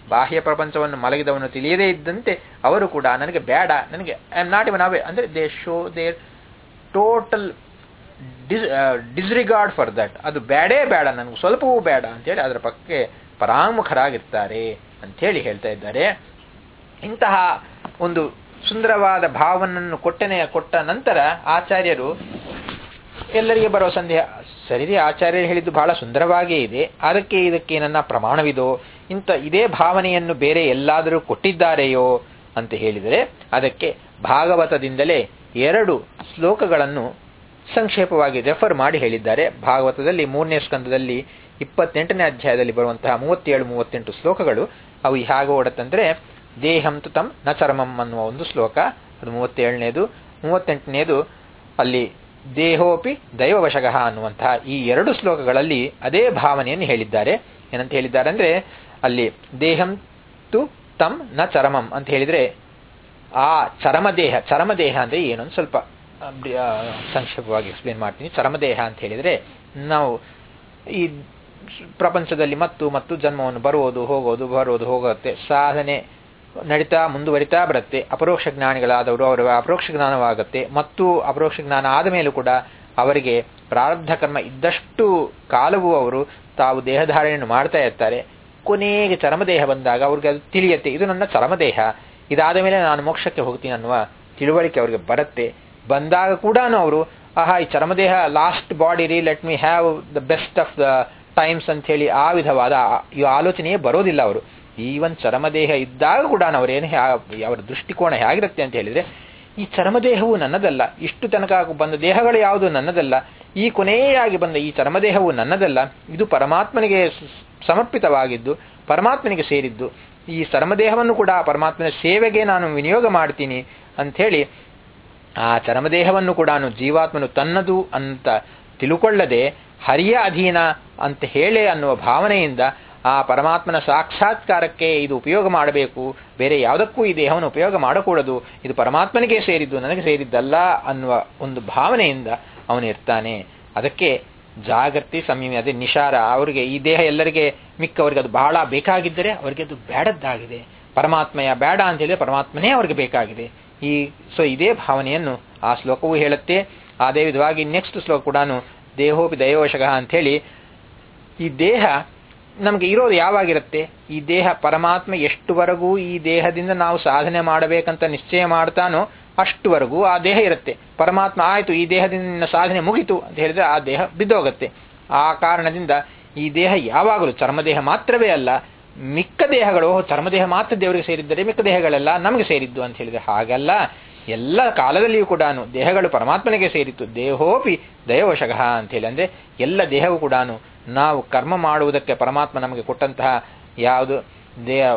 Speaker 1: ಬಾಹ್ಯ ಪ್ರಪಂಚವನ್ನು ಮಲಗಿದವನು ತಿಳಿಯದೇ ಇದ್ದಂತೆ ಅವರು ಕೂಡ ನನಗೆ ಬೇಡ ನನಗೆ I am not even away ಅಂದರೆ they show their total dis disregard for that ಅದು ಬೇಡೇ ಬೇಡ ನನಗೆ ಸ್ವಲ್ಪವೂ ಬೇಡ ಅಂತೇಳಿ ಅದರ ಪಕ್ಕಕ್ಕೆ ಪರಾಂಗುಖರಾಗಿರ್ತಾರೆ ಅಂಥೇಳಿ ಹೇಳ್ತಾ ಇದ್ದಾರೆ ಇಂತಹ ಒಂದು ಸುಂದರವಾದ ಭಾವನನ್ನು ಕೊಟ್ಟನೆಯ ಕೊಟ್ಟ ನಂತರ ಆಚಾರ್ಯರು ಎಲ್ಲರಿಗೆ ಬರೋ ಸಂದೇಹ ಸರಿ ಆಚಾರ್ಯರು ಹೇಳಿದ್ದು ಬಹಳ ಸುಂದರವಾಗೇ ಇದೆ ಅದಕ್ಕೆ ಇದಕ್ಕೆ ನನ್ನ ಪ್ರಮಾಣವಿದೋ ಇಂಥ ಇದೇ ಭಾವನೆಯನ್ನು ಬೇರೆ ಎಲ್ಲಾದರೂ ಕೊಟ್ಟಿದ್ದಾರೆಯೋ ಅಂತ ಹೇಳಿದರೆ ಅದಕ್ಕೆ ಭಾಗವತದಿಂದಲೇ ಎರಡು ಶ್ಲೋಕಗಳನ್ನು ಸಂಕ್ಷೇಪವಾಗಿ ರೆಫರ್ ಮಾಡಿ ಹೇಳಿದ್ದಾರೆ ಭಾಗವತದಲ್ಲಿ ಮೂರನೇ ಸ್ಕಂದದಲ್ಲಿ ಇಪ್ಪತ್ತೆಂಟನೇ ಅಧ್ಯಾಯದಲ್ಲಿ ಬರುವಂತಹ ಮೂವತ್ತೇಳು ಮೂವತ್ತೆಂಟು ಶ್ಲೋಕಗಳು ಅವು ಹೇಗೆ ಓಡತ್ತಂದ್ರೆ ದೇಹಂ ತು ತಂ ನ ಚರ್ಮಂ ಅನ್ನುವ ಒಂದು ಶ್ಲೋಕ ಅದು ಮೂವತ್ತೇಳನೇದು ಮೂವತ್ತೆಂಟನೇದು ಅಲ್ಲಿ ದೇಹೋಪಿ ದೈವವಶಃ ಅನ್ನುವಂತಹ ಈ ಎರಡು ಶ್ಲೋಕಗಳಲ್ಲಿ ಅದೇ ಭಾವನೆಯನ್ನು ಹೇಳಿದ್ದಾರೆ ಏನಂತ ಹೇಳಿದ್ದಾರೆ ಅಂದ್ರೆ ಅಲ್ಲಿ ದೇಹಂ ತು ತಂ ನ ಚರಮಂ ಅಂತ ಹೇಳಿದ್ರೆ ಆ ಚರಮದೇಹ ಚರಮದೇಹ ಅಂದ್ರೆ ಏನೊಂದು ಸ್ವಲ್ಪ ಸಂಕ್ಷೇಪವಾಗಿ ಎಕ್ಸ್ಪ್ಲೇನ್ ಮಾಡ್ತೀನಿ ಚರಮದೇಹ ಅಂತ ಹೇಳಿದ್ರೆ ನಾವು ಈ ಪ್ರಪಂಚದಲ್ಲಿ ಮತ್ತು ಮತ್ತು ಜನ್ಮವನ್ನು ಬರುವುದು ಹೋಗೋದು ಬರೋದು ಹೋಗುತ್ತೆ ಸಾಧನೆ ನಡೀತಾ ಮುಂದುವರಿತಾ ಬರುತ್ತೆ ಅಪರೋಕ್ಷ ಜ್ಞಾನಿಗಳಾದವರು ಅವರ ಅಪರೋಕ್ಷ ಜ್ಞಾನವಾಗುತ್ತೆ ಮತ್ತು ಅಪರೋಕ್ಷ ಜ್ಞಾನ ಆದ ಮೇಲೂ ಕೂಡ ಅವರಿಗೆ ಪ್ರಾರಬ್ಧ ಕರ್ಮ ಇದ್ದಷ್ಟು ಕಾಲವೂ ಅವರು ತಾವು ದೇಹಧಾರಣೆಯನ್ನು ಮಾಡ್ತಾ ಇರ್ತಾರೆ ಕೊನೆಗೆ ಚರ್ಮದೇಹ ಬಂದಾಗ ಅವ್ರಿಗೆ ಅದು ತಿಳಿಯತ್ತೆ ಇದು ನನ್ನ ಚರ್ಮದೇಹ ಇದಾದ ಮೇಲೆ ನಾನು ಮೋಕ್ಷಕ್ಕೆ ಹೋಗ್ತೀನಿ ಅನ್ನುವ ತಿಳುವಳಿಕೆ ಅವರಿಗೆ ಬರುತ್ತೆ ಬಂದಾಗ ಕೂಡ ಅವರು ಆಹಾ ಈ ಚರ್ಮದೇಹ last body re let me have the best of the times ಅಂತ ಹೇಳಿ ಆ ವಿಧವಾದ ಈ ಆಲೋಚನೆಯೇ ಬರೋದಿಲ್ಲ ಅವರು ಈವನ್ ಚರ್ಮದೇಹ ಇದ್ದಾಗ ಕೂಡ ಅವರೇನು ಅವರ ದೃಷ್ಟಿಕೋನ ಹೇಗಿರುತ್ತೆ ಅಂತ ಹೇಳಿದ್ರೆ ಈ ಚರ್ಮದೇಹವು ನನ್ನದಲ್ಲ ಇಷ್ಟು ತನಕ ಬಂದ ದೇಹಗಳು ಯಾವುದು ನನ್ನದಲ್ಲ ಈ ಕೊನೆಯಾಗಿ ಬಂದ ಈ ಚರ್ಮದೇಹವು ನನ್ನದಲ್ಲ ಇದು ಪರಮಾತ್ಮನಿಗೆ ಸಮರ್ಪಿತವಾಗಿದ್ದು ಪರಮಾತ್ಮನಿಗೆ ಸೇರಿದ್ದು ಈ ಚರ್ಮದೇಹವನ್ನು ಕೂಡ ಪರಮಾತ್ಮನ ಸೇವೆಗೆ ನಾನು ವಿನಿಯೋಗ ಮಾಡ್ತೀನಿ ಅಂಥೇಳಿ ಆ ಚರ್ಮದೇಹವನ್ನು ಕೂಡ ಜೀವಾತ್ಮನು ತನ್ನದು ಅಂತ ತಿಳುಕೊಳ್ಳದೆ ಹರಿಯ ಅಧೀನ ಅಂತ ಹೇಳಿ ಅನ್ನುವ ಭಾವನೆಯಿಂದ ಆ ಪರಮಾತ್ಮನ ಸಾಕ್ಷಾತ್ಕಾರಕ್ಕೆ ಇದು ಉಪಯೋಗ ಮಾಡಬೇಕು ಬೇರೆ ಯಾವುದಕ್ಕೂ ಈ ದೇಹವನ್ನು ಉಪಯೋಗ ಮಾಡಕೂಡದು ಇದು ಪರಮಾತ್ಮನಿಗೆ ಸೇರಿದ್ದು ನನಗೆ ಸೇರಿದ್ದಲ್ಲ ಅನ್ನುವ ಒಂದು ಭಾವನೆಯಿಂದ ಅವನು ಇರ್ತಾನೆ ಅದಕ್ಕೆ ಜಾಗೃತಿ ಸಂಯಮಿ ಅದೇ ನಿಶಾರ ಅವರಿಗೆ ಈ ದೇಹ ಎಲ್ಲರಿಗೆ ಮಿಕ್ಕವರಿಗೆ ಅದು ಬಹಳ ಬೇಕಾಗಿದ್ದರೆ ಅವರಿಗೆ ಅದು ಬೇಡದ್ದಾಗಿದೆ ಪರಮಾತ್ಮಯ ಬೇಡ ಅಂತ ಹೇಳಿದ್ರೆ ಪರಮಾತ್ಮನೇ ಅವರಿಗೆ ಬೇಕಾಗಿದೆ ಈ ಸೊ ಇದೇ ಭಾವನೆಯನ್ನು ಆ ಶ್ಲೋಕವೂ ಹೇಳುತ್ತೆ ಅದೇ ವಿಧವಾಗಿ ನೆಕ್ಸ್ಟ್ ಶ್ಲೋಕ ಕೂಡ ದೇಹೋಪಿ ದೈವಶಃ ಅಂಥೇಳಿ ಈ ದೇಹ ನಮಗೆ ಇರೋದು ಯಾವಾಗಿರುತ್ತೆ ಈ ದೇಹ ಪರಮಾತ್ಮ ಎಷ್ಟುವರೆಗೂ ಈ ದೇಹದಿಂದ ನಾವು ಸಾಧನೆ ಮಾಡಬೇಕಂತ ನಿಶ್ಚಯ ಮಾಡ್ತಾನೋ ಅಷ್ಟುವರೆಗೂ ಆ ದೇಹ ಇರುತ್ತೆ ಪರಮಾತ್ಮ ಆಯಿತು ಈ ದೇಹದಿಂದ ಸಾಧನೆ ಮುಗಿತು ಅಂತ ಹೇಳಿದ್ರೆ ಆ ದೇಹ ಬಿದ್ದೋಗುತ್ತೆ ಆ ಕಾರಣದಿಂದ ಈ ದೇಹ ಯಾವಾಗಲೂ ಚರ್ಮದೇಹ ಮಾತ್ರವೇ ಅಲ್ಲ ಮಿಕ್ಕ ದೇಹಗಳು ಚರ್ಮದೇಹ ಮಾತ್ರ ದೇವರಿಗೆ ಸೇರಿದ್ದರೆ ಮಿಕ್ಕ ದೇಹಗಳೆಲ್ಲ ನಮಗೆ ಸೇರಿದ್ದು ಅಂತ ಹೇಳಿದ್ರೆ ಹಾಗಲ್ಲ ಎಲ್ಲ ಕಾಲದಲ್ಲಿಯೂ ಕೂಡ ದೇಹಗಳು ಪರಮಾತ್ಮನಿಗೆ ಸೇರಿತ್ತು ದೇಹೋಪಿ ದೈವಶಃ ಅಂತ ಹೇಳಿ ಅಂದ್ರೆ ಎಲ್ಲ ದೇಹವು ಕೂಡ ನಾವು ಕರ್ಮ ಮಾಡುವುದಕ್ಕೆ ಪರಮಾತ್ಮ ನಮಗೆ ಕೊಟ್ಟಂತಹ ಯಾವುದು ದೇಹ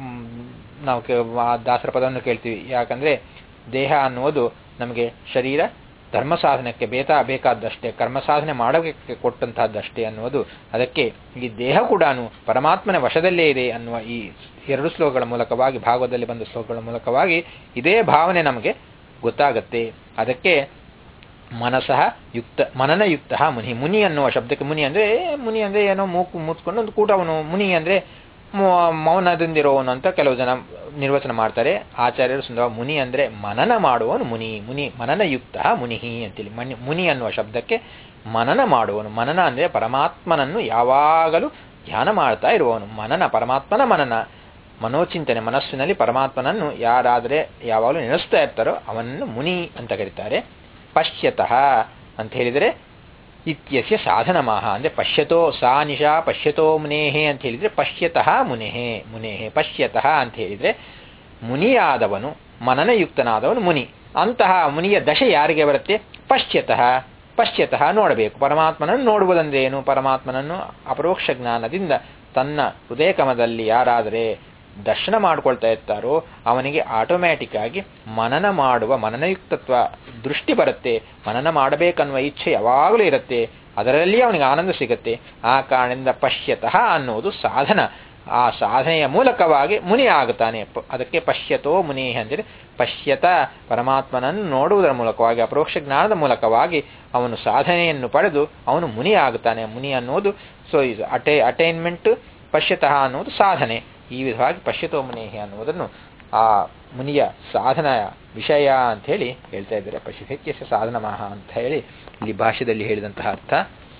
Speaker 1: ನಾವು ದಾಸರ ಪದವನ್ನು ಕೇಳ್ತೀವಿ ಯಾಕಂದ್ರೆ ದೇಹ ಅನ್ನುವುದು ನಮಗೆ ಶರೀರ ಧರ್ಮ ಸಾಧನಕ್ಕೆ ಬೇತಾ ಬೇಕಾದಷ್ಟೇ ಕರ್ಮ ಸಾಧನೆ ಮಾಡೋಕ್ಕೆ ಕೊಟ್ಟಂತಹದ್ದಷ್ಟೇ ಅನ್ನುವುದು ಅದಕ್ಕೆ ಈ ದೇಹ ಕೂಡ ಪರಮಾತ್ಮನ ವಶದಲ್ಲೇ ಇದೆ ಅನ್ನುವ ಈ ಎರಡು ಶ್ಲೋಕಗಳ ಮೂಲಕವಾಗಿ ಭಾಗವತದಲ್ಲಿ ಬಂದ ಶ್ಲೋಕಗಳ ಮೂಲಕವಾಗಿ ಇದೇ ಭಾವನೆ ನಮಗೆ ಗೊತ್ತಾಗತ್ತೆ ಅದಕ್ಕೆ ಮನಸಃ ಯುಕ್ತ ಮನನಯುಕ್ತ ಮುನಿ ಮುನಿ ಅನ್ನುವ ಶಬ್ದಕ್ಕೆ ಮುನಿ ಅಂದ್ರೆ ಮುನಿ ಅಂದ್ರೆ ಏನೋ ಮೂಕು ಮುಚ್ಕೊಂಡು ಒಂದು ಕೂಟವನು ಮುನಿ ಅಂದ್ರೆ ಮೌನದಿಂದಿರೋವನು ಅಂತ ಕೆಲವು ಜನ ನಿರ್ವಚನ ಮಾಡ್ತಾರೆ ಆಚಾರ್ಯರು ಸುಂದರ ಮುನಿ ಅಂದ್ರೆ ಮನನ ಮಾಡುವವನು ಮುನಿ ಮುನಿ ಮನನಯುಕ್ತ ಮುನಿಹಿ ಅಂತೇಳಿ ಮನಿ ಮುನಿ ಅನ್ನುವ ಶಬ್ದಕ್ಕೆ ಮನನ ಮಾಡುವವನು ಮನನ ಅಂದ್ರೆ ಪರಮಾತ್ಮನನ್ನು ಯಾವಾಗಲೂ ಧ್ಯಾನ ಮಾಡ್ತಾ ಇರುವವನು ಮನನ ಪರಮಾತ್ಮನ ಮನನ ಮನೋಚಿಂತನೆ ಮನಸ್ಸಿನಲ್ಲಿ ಪರಮಾತ್ಮನನ್ನು ಯಾರಾದರೆ ಯಾವಾಗಲೂ ನೆನೆಸ್ತಾ ಇರ್ತಾರೋ ಅವನನ್ನು ಮುನಿ ಅಂತ ಕರೀತಾರೆ ಪಶ್ಯತಃ ಅಂತ ಹೇಳಿದರೆ ಇತ್ಯಸ್ಯ ಸಾಧನಮಾಹ ಅಂದ್ರೆ ಪಶ್ಯತೋ ಸಾ ನಿಶಾ ಪಶ್ಯತೋ ಮುನೇಹೆ ಅಂತ ಹೇಳಿದ್ರೆ ಪಶ್ಯತಃ ಮುನೇಹೆ ಮುನೇಹೆ ಪಶ್ಯತಃ ಅಂತ ಹೇಳಿದ್ರೆ ಮುನಿಯಾದವನು ಮನನಯುಕ್ತನಾದವನು ಮುನಿ ಅಂತಹ ಮುನಿಯ ದಶೆ ಯಾರಿಗೆ ಬರುತ್ತೆ ಪಶ್ಯತಃ ಪಶ್ಯತಃ ನೋಡಬೇಕು ಪರಮಾತ್ಮನನ್ನು ನೋಡುವುದಂದ್ರೆ ಏನು ಪರಮಾತ್ಮನನ್ನು ಅಪರೋಕ್ಷ ಜ್ಞಾನದಿಂದ ತನ್ನ ಹೃದಯಕಮದಲ್ಲಿ ಯಾರಾದರೆ ದರ್ಶನ ಮಾಡ್ಕೊಳ್ತಾ ಇರ್ತಾರೋ ಅವನಿಗೆ ಆಟೋಮ್ಯಾಟಿಕ್ ಆಗಿ ಮನನ ಮಾಡುವ ಮನನಯುಕ್ತತ್ವ ದೃಷ್ಟಿ ಬರುತ್ತೆ ಮನನ ಮಾಡಬೇಕನ್ನುವ ಇಚ್ಛೆ ಯಾವಾಗಲೂ ಇರುತ್ತೆ ಅದರಲ್ಲಿ ಅವನಿಗೆ ಆನಂದ ಸಿಗುತ್ತೆ ಆ ಕಾರಣದಿಂದ ಪಶ್ಯತಃ ಅನ್ನುವುದು ಸಾಧನ ಆ ಸಾಧನೆಯ ಮೂಲಕವಾಗಿ ಮುನಿ ಆಗುತ್ತಾನೆ ಅದಕ್ಕೆ ಪಶ್ಯತೋ ಮುನಿ ಅಂದರೆ ಪಶ್ಯತ ಪರಮಾತ್ಮನನ್ನು ನೋಡುವುದರ ಮೂಲಕವಾಗಿ ಅಪರೋಕ್ಷ ಜ್ಞಾನದ ಮೂಲಕವಾಗಿ ಅವನು ಸಾಧನೆಯನ್ನು ಪಡೆದು ಅವನು ಮುನಿ ಆಗುತ್ತಾನೆ ಮುನಿ ಅನ್ನುವುದು ಸೊ ಇದು ಅಟೈ ಅಟೈನ್ಮೆಂಟ್ ಪಶ್ಯತಃ ಅನ್ನುವುದು ಸಾಧನೆ ಈ ವಿಧವಾಗಿ ಪಶ್ಯತೋ ಮುನೇಹಿ ಅನ್ನುವುದನ್ನು ಆ ಮುನಿಯ ಸಾಧನ ವಿಷಯ ಅಂತ ಹೇಳಿ ಹೇಳ್ತಾ ಇದ್ದಾರೆ ಪಶ್ಯತ್ಯಸ ಸಾಧನ ಮಹಾ ಅಂತ ಹೇಳಿ ಇಲ್ಲಿ ಭಾಷೆಯಲ್ಲಿ ಹೇಳಿದಂತಹ ಅರ್ಥ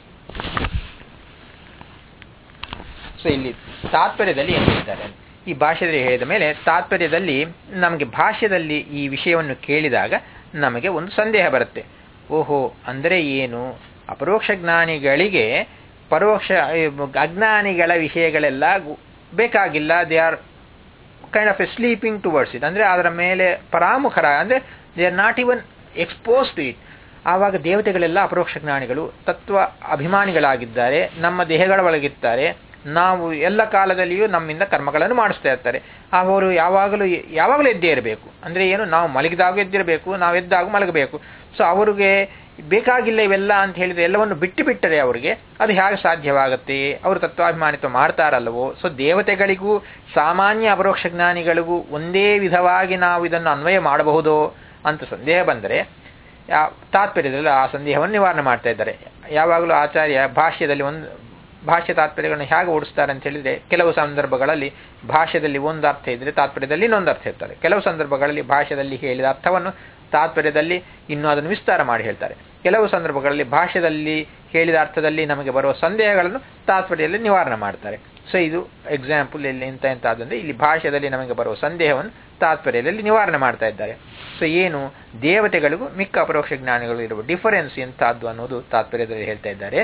Speaker 1: ಸೊ ಇಲ್ಲಿ ತಾತ್ಪರ್ಯದಲ್ಲಿ ಏನು ಹೇಳ್ತಾರೆ ಈ ಭಾಷೆಯಲ್ಲಿ ಹೇಳಿದ ಮೇಲೆ ತಾತ್ಪರ್ಯದಲ್ಲಿ ನಮಗೆ ಭಾಷ್ಯದಲ್ಲಿ ಈ ವಿಷಯವನ್ನು ಕೇಳಿದಾಗ ನಮಗೆ ಒಂದು ಸಂದೇಹ ಬರುತ್ತೆ ಓಹೋ ಅಂದರೆ ಏನು ಅಪರೋಕ್ಷ ಜ್ಞಾನಿಗಳಿಗೆ ಪರೋಕ್ಷ ಅಜ್ಞಾನಿಗಳ ವಿಷಯಗಳೆಲ್ಲ ಬೇಕಾಗಿಲ್ಲ they are kind of a sleeping towards it ಅಂದರೆ ಅದರ ಮೇಲೆ ಪರಾಮುಖರ ಅಂದರೆ they are not even expose to it ಆವಾಗ ದೇವತೆಗಳೆಲ್ಲ ಅಪರೋಕ್ಷ ಜ್ಞಾನಿಗಳು ತತ್ವ ಅಭಿಮಾನಿಗಳಾಗಿದ್ದಾರೆ ನಮ್ಮ ದೇಹಗಳ ಒಳಗಿದ್ದಾರೆ ನಾವು ಎಲ್ಲ ಕಾಲದಲ್ಲಿಯೂ ನಮ್ಮಿಂದ ಕರ್ಮಗಳನ್ನು ಮಾಡಿಸ್ತಾ ಇರ್ತಾರೆ ಅವರು ಯಾವಾಗಲೂ ಯಾವಾಗಲೂ ಎದ್ದೇ ಇರಬೇಕು ಅಂದರೆ ಏನು ನಾವು ಮಲಗಿದಾಗ ಎದ್ದಿರಬೇಕು ನಾವು ಎದ್ದಾಗ ಮಲಗಬೇಕು ಸೊ ಅವರಿಗೆ ಬೇಕಾಗಿಲ್ಲ ಇವೆಲ್ಲ ಅಂತ ಹೇಳಿದ್ರೆ ಎಲ್ಲವನ್ನು ಬಿಟ್ಟು ಬಿಟ್ಟರೆ ಅವರಿಗೆ ಅದು ಹೇಗೆ ಸಾಧ್ಯವಾಗುತ್ತೆ ಅವರು ತತ್ವಾಭಿಮಾನಿತ್ವ ಮಾಡ್ತಾರಲ್ಲವೋ ಸೊ ದೇವತೆಗಳಿಗೂ ಸಾಮಾನ್ಯ ಅಪರೋಕ್ಷ ಜ್ಞಾನಿಗಳಿಗೂ ಒಂದೇ ವಿಧವಾಗಿ ನಾವು ಇದನ್ನು ಅನ್ವಯ ಮಾಡಬಹುದೋ ಅಂತ ಸಂದೇಹ ಬಂದರೆ ತಾತ್ಪರ್ಯದಲ್ಲಿ ಆ ಸಂದೇಹವನ್ನು ನಿವಾರಣೆ ಮಾಡ್ತಾ ಇದ್ದಾರೆ ಯಾವಾಗಲೂ ಆಚಾರ್ಯ ಭಾಷ್ಯದಲ್ಲಿ ಒಂದು ಭಾಷ್ಯ ತಾತ್ಪರ್ಯಗಳನ್ನು ಹೇಗೆ ಓಡಿಸ್ತಾರೆ ಅಂತ ಹೇಳಿದ್ರೆ ಕೆಲವು ಸಂದರ್ಭಗಳಲ್ಲಿ ಭಾಷ್ಯದಲ್ಲಿ ಒಂದು ಅರ್ಥ ಇದ್ರೆ ತಾತ್ಪರ್ಯದಲ್ಲಿ ಇನ್ನೊಂದು ಅರ್ಥ ಇರ್ತಾರೆ ಕೆಲವು ಸಂದರ್ಭಗಳಲ್ಲಿ ಭಾಷ್ಯದಲ್ಲಿ ಹೇಳಿದ ಅರ್ಥವನ್ನು ತಾತ್ಪರ್ಯದಲ್ಲಿ ಇನ್ನೂ ಅದನ್ನು ವಿಸ್ತಾರ ಮಾಡಿ ಹೇಳ್ತಾರೆ ಕೆಲವು ಸಂದರ್ಭಗಳಲ್ಲಿ ಭಾಷ್ಯದಲ್ಲಿ ಹೇಳಿದ ಅರ್ಥದಲ್ಲಿ ನಮಗೆ ಬರುವ ಸಂದೇಹಗಳನ್ನು ತಾತ್ಪರ್ಯದಲ್ಲಿ ನಿವಾರಣೆ ಮಾಡ್ತಾರೆ ಸೊ ಇದು ಎಕ್ಸಾಂಪಲ್ ಇಲ್ಲಿ ಇಂಥ ಎಂತಾದಂದ್ರೆ ಇಲ್ಲಿ ಭಾಷ್ಯದಲ್ಲಿ ನಮಗೆ ಬರುವ ಸಂದೇಹವನ್ನು ತಾತ್ಪರ್ಯದಲ್ಲಿ ನಿವಾರಣೆ ಮಾಡ್ತಾ ಇದ್ದಾರೆ ಸೊ ಏನು ದೇವತೆಗಳಿಗೂ ಮಿಕ್ಕ ಅಪರೋಕ್ಷ ಜ್ಞಾನಿಗಳು ಇರುವ ಡಿಫರೆನ್ಸ್ ಎಂಥದ್ದು ಅನ್ನೋದು ತಾತ್ಪರ್ಯದಲ್ಲಿ ಹೇಳ್ತಾ ಇದ್ದಾರೆ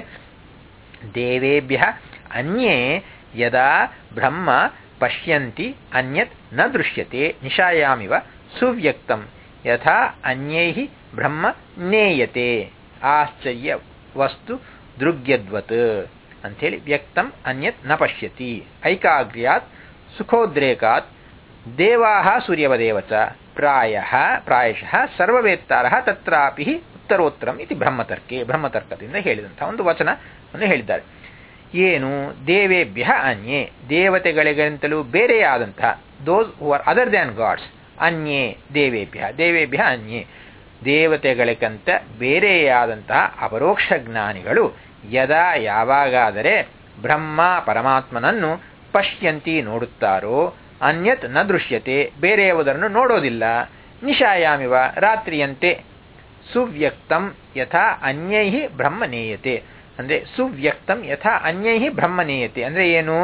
Speaker 1: ದೇವೇಭ್ಯ ಅನ್ಯೇ ಯದಾ ಬ್ರಹ್ಮ ಪಶ್ಯಂತಿ ಅನ್ಯತ್ ನ ದೃಶ್ಯತೆ ನಿಶಾಯಾಮಿವ ಸುವ್ಯಕ್ತಂ ಯಥಾ ಅನ್ಯೈ ಬ್ರಹ್ಮ ನೇಯತೆ ಆಶ್ಚರ್ಯ ವಸ್ತು ದೃಗ್ಯದ್ವತ್ ಅಂಥೇಳಿ ವ್ಯಕ್ತಂ ಅನ್ಯತ್ ನ ಪಶ್ಯತಿ ಐಕಾಗ್ರ್ಯಾತ್ ಸುಖೋದ್ರೇಕಾತ್ ದೇವಾ ಸೂರ್ಯವದೇವಚ ಪ್ರಾಯ ಪ್ರಾಯಶಃ ಸರ್ವವೇತ್ತಾರ ತತ್ರಾಪಿ ಉತ್ತರೋತ್ತರಂ ಇದು ಬ್ರಹ್ಮತರ್ಕೆ ಬ್ರಹ್ಮತರ್ಕದಿಂದ ಹೇಳಿದಂತಹ ಒಂದು ವಚನವನ್ನು ಹೇಳಿದ್ದಾರೆ ಏನು ದೇವೇಭ್ಯ ಅನ್ಯೇ ದೇವತೆಗಳಿಗಿಂತಲೂ ಬೇರೆಯಾದಂತಹ those who are other than gods ಅನ್ಯೇ ದೇವೇಭ್ಯ ದೇವೇಭ್ಯ ಅನ್ಯೇ ದೇವತೆಗಳಿಗಂತ ಬೇರೆಯಾದಂತಹ ಅಪರೋಕ್ಷ ಜ್ಞಾನಿಗಳು ಯದಾ ಯಾವಾಗಾದರೆ ಬ್ರಹ್ಮ ಪರಮಾತ್ಮನನ್ನು ಪಶ್ಯಂತಿ ನೋಡುತ್ತಾರೋ ಅನ್ಯತ್ ನ ದೃಶ್ಯತೆ ಬೇರೆಯವರನ್ನು ನೋಡೋದಿಲ್ಲ ನಿಶಾಯಾಮಿವ ರಾತ್ರಿಯಂತೆ ಸುವ್ಯಕ್ತಂ ಯಥಾ ಅನ್ಯೈ ಬ್ರಹ್ಮನೇಯತೆ ಅಂದರೆ ಸುವ್ಯಕ್ತಂ ಯಥಾ ಅನ್ಯೈ ಬ್ರಹ್ಮನೇಯತೆ ಅಂದರೆ ಏನು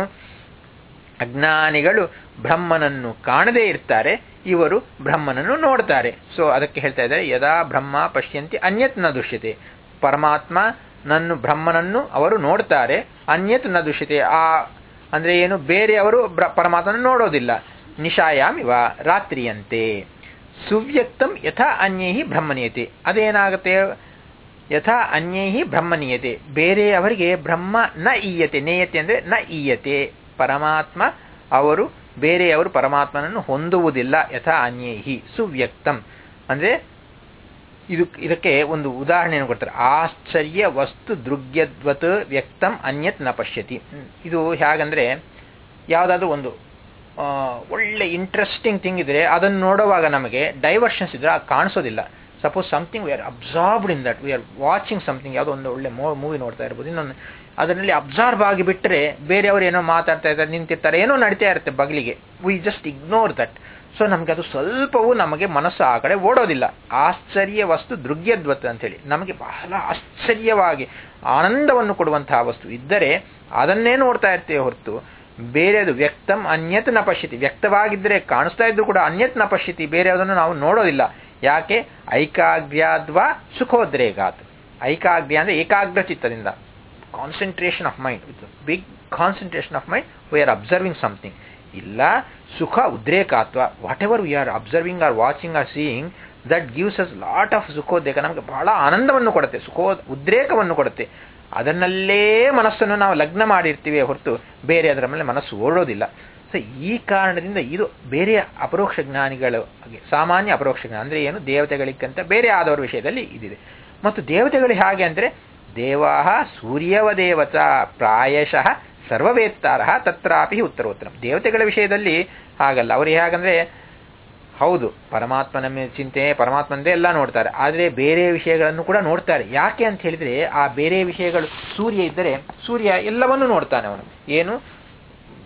Speaker 1: ಅಜ್ಞಾನಿಗಳು ಬ್ರಹ್ಮನನ್ನು ಕಾಣದೇ ಇರ್ತಾರೆ ಇವರು ಬ್ರಹ್ಮನನ್ನು ನೋಡ್ತಾರೆ ಸೊ ಅದಕ್ಕೆ ಹೇಳ್ತಾ ಇದ್ದಾರೆ ಯದಾ ಬ್ರಹ್ಮ ಪಶ್ಯಂತಿ ಅನ್ಯತ್ ನ ದೃಶ್ಯತೆ ಪರಮಾತ್ಮ ನನ್ನು ಬ್ರಹ್ಮನನ್ನು ಅವರು ನೋಡ್ತಾರೆ ಅನ್ಯತ್ ನ ದೃಶ್ಯತೆ ಆ ಅಂದರೆ ಏನು ಬೇರೆಯವರು ಪರಮಾತ್ಮನ ನೋಡೋದಿಲ್ಲ ನಿಶಾಯಾಮಿವ ರಾತ್ರಿಯಂತೆ ಸುವ್ಯಕ್ತಂ ಯಥಾ ಅನ್ಯೈ ಬ್ರಹ್ಮನೀಯತೆ ಅದೇನಾಗುತ್ತೆ ಯಥಾ ಅನ್ಯೈ ಬ್ರಹ್ಮನೀಯತೆ ಬೇರೆಯವರಿಗೆ ಬ್ರಹ್ಮ ನ ಈಯತೆ ನೇಯತೆ ಅಂದರೆ ನ ಈಯತೆ ಪರಮಾತ್ಮ ಅವರು ಬೇರೆಯವರು ಪರಮಾತ್ಮನನ್ನು ಹೊಂದುವುದಿಲ್ಲ ಯಥಾ ಅನ್ಯೈಹಿ ಸುವ್ಯಕ್ತಂ ಅಂದರೆ ಇದು ಇದಕ್ಕೆ ಒಂದು ಉದಾಹರಣೆಯನ್ನು ಕೊಡ್ತಾರೆ ಆಶ್ಚರ್ಯ ವಸ್ತು ದೃಗ್ಯದ್ವತ್ ವ್ಯಕ್ತಂ ಅನ್ಯತ್ ನ ಪಶ್ಯತಿ ಇದು ಹೇಗಂದ್ರೆ ಯಾವುದಾದ್ರೂ ಒಂದು ಒಳ್ಳೆ ಇಂಟ್ರೆಸ್ಟಿಂಗ್ ಥಿಂಗ್ ಇದ್ರೆ ಅದನ್ನು ನೋಡುವಾಗ ನಮಗೆ ಡೈವರ್ಷನ್ಸ್ ಇದ್ರೆ ಅದು ಕಾಣಿಸೋದಿಲ್ಲ suppose something we are absorbed in that we are watching something ಯಾವುದೋ ಒಂದು ಒಳ್ಳೆ ಮೂವಿ ನೋಡ್ತಾ ಇರ್ಬೋದು ಇನ್ನೊಂದು ಅದರಲ್ಲಿ ಅಬ್ಸಾರ್ಬ್ ಆಗಿ ಬಿಟ್ಟರೆ ಬೇರೆಯವರು ಏನೋ ಮಾತಾಡ್ತಾ ಇರ್ತಾರೆ ನಿಂತಿರ್ತಾರೆ ಏನೋ ನಡೀತಾ ಇರುತ್ತೆ ಬಗಲಿಗೆ we just ignore that so ನಮಗೆ ಅದು ಸ್ವಲ್ಪವೂ ನಮಗೆ ಮನಸ್ಸು ಆ ಕಡೆ ಓಡೋದಿಲ್ಲ ಆಶ್ಚರ್ಯ ವಸ್ತು ದೃಗ್ಯದ್ವತ್ ಅಂತೇಳಿ ನಮಗೆ ಬಹಳ ಆಶ್ಚರ್ಯವಾಗಿ ಆನಂದವನ್ನು ಕೊಡುವಂತಹ ವಸ್ತು ಇದ್ದರೆ ಅದನ್ನೇ ನೋಡ್ತಾ ಇರ್ತೇವೆ ಹೊರತು ಬೇರೆದು ವ್ಯಕ್ತಂ ಅನ್ಯತ್ ನ ಪಶ್ಯತಿ ವ್ಯಕ್ತವಾಗಿದ್ದರೆ ಕಾಣಿಸ್ತಾ ಇದ್ರು ಕೂಡ ಅನ್ಯತ್ ನ ಪಶ್ಯತಿ ಬೇರೆಯದನ್ನು ನಾವು ನೋಡೋದಿಲ್ಲ ಯಾಕೆ ಐಕಾಗ್ರ್ಯಾದ್ವಾ ಸುಖೋದ್ರೇಗಾತ್ ಐಕಾಗ್ರ್ಯ ಅಂದರೆ ಏಕಾಗ್ರ ಚಿತ್ತದಿಂದ concentration of mind with big concentration of mind we are observing something ಇಲ್ಲ ಸುಖ ಉದ್ರೇಕಾತ್ವ whatever we are observing or watching or seeing that gives us lot of ಸುಖೋದ್ರೇಕ ನಮಗೆ ಬಹಳ ಆನಂದವನ್ನು ಕೊಡುತ್ತೆ ಸುಖೋ ಉದ್ರೇಕವನ್ನು ಕೊಡುತ್ತೆ ಅದನ್ನಲ್ಲೇ ಮನಸ್ಸನ್ನು ನಾವು ಲಗ್ನ ಮಾಡಿರ್ತೀವಿ ಹೊರತು ಬೇರೆ ಅದರ ಮೇಲೆ ಮನಸ್ಸು ಓಡೋದಿಲ್ಲ ಸೊ ಈ ಕಾರಣದಿಂದ ಇದು ಬೇರೆ ಅಪರೋಕ್ಷ ಜ್ಞಾನಿಗಳು ಸಾಮಾನ್ಯ ಅಪರೋಕ್ಷ ಜ್ಞಾನ ಅಂದರೆ ಏನು ದೇವತೆಗಳಿಗಂತ ಬೇರೆ ಆದವರ ವಿಷಯದಲ್ಲಿ ಇದಿದೆ ಮತ್ತು ದೇವತೆಗಳು ಹೇಗೆ ಅಂದರೆ ದೇವಾಹ ಸೂರ್ಯವ ದೇವತ ಪ್ರಾಯಶಃ ಸರ್ವವೇತ್ತಾರ ತತ್ರಾಪಿ ಉತ್ತರೋತ್ತರಂ ದೇವತೆಗಳ ವಿಷಯದಲ್ಲಿ ಹಾಗಲ್ಲ ಅವರು ಹೇಗಂದ್ರೆ ಹೌದು ಪರಮಾತ್ಮನ ಚಿಂತೆ ಪರಮಾತ್ಮಂದೇ ಎಲ್ಲ ನೋಡ್ತಾರೆ ಆದರೆ ಬೇರೆ ವಿಷಯಗಳನ್ನು ಕೂಡ ನೋಡ್ತಾರೆ ಯಾಕೆ ಅಂತ ಹೇಳಿದ್ರೆ ಆ ಬೇರೆ ವಿಷಯಗಳು ಸೂರ್ಯ ಇದ್ದರೆ ಸೂರ್ಯ ಎಲ್ಲವನ್ನೂ ನೋಡ್ತಾನೆ ಅವನು ಏನು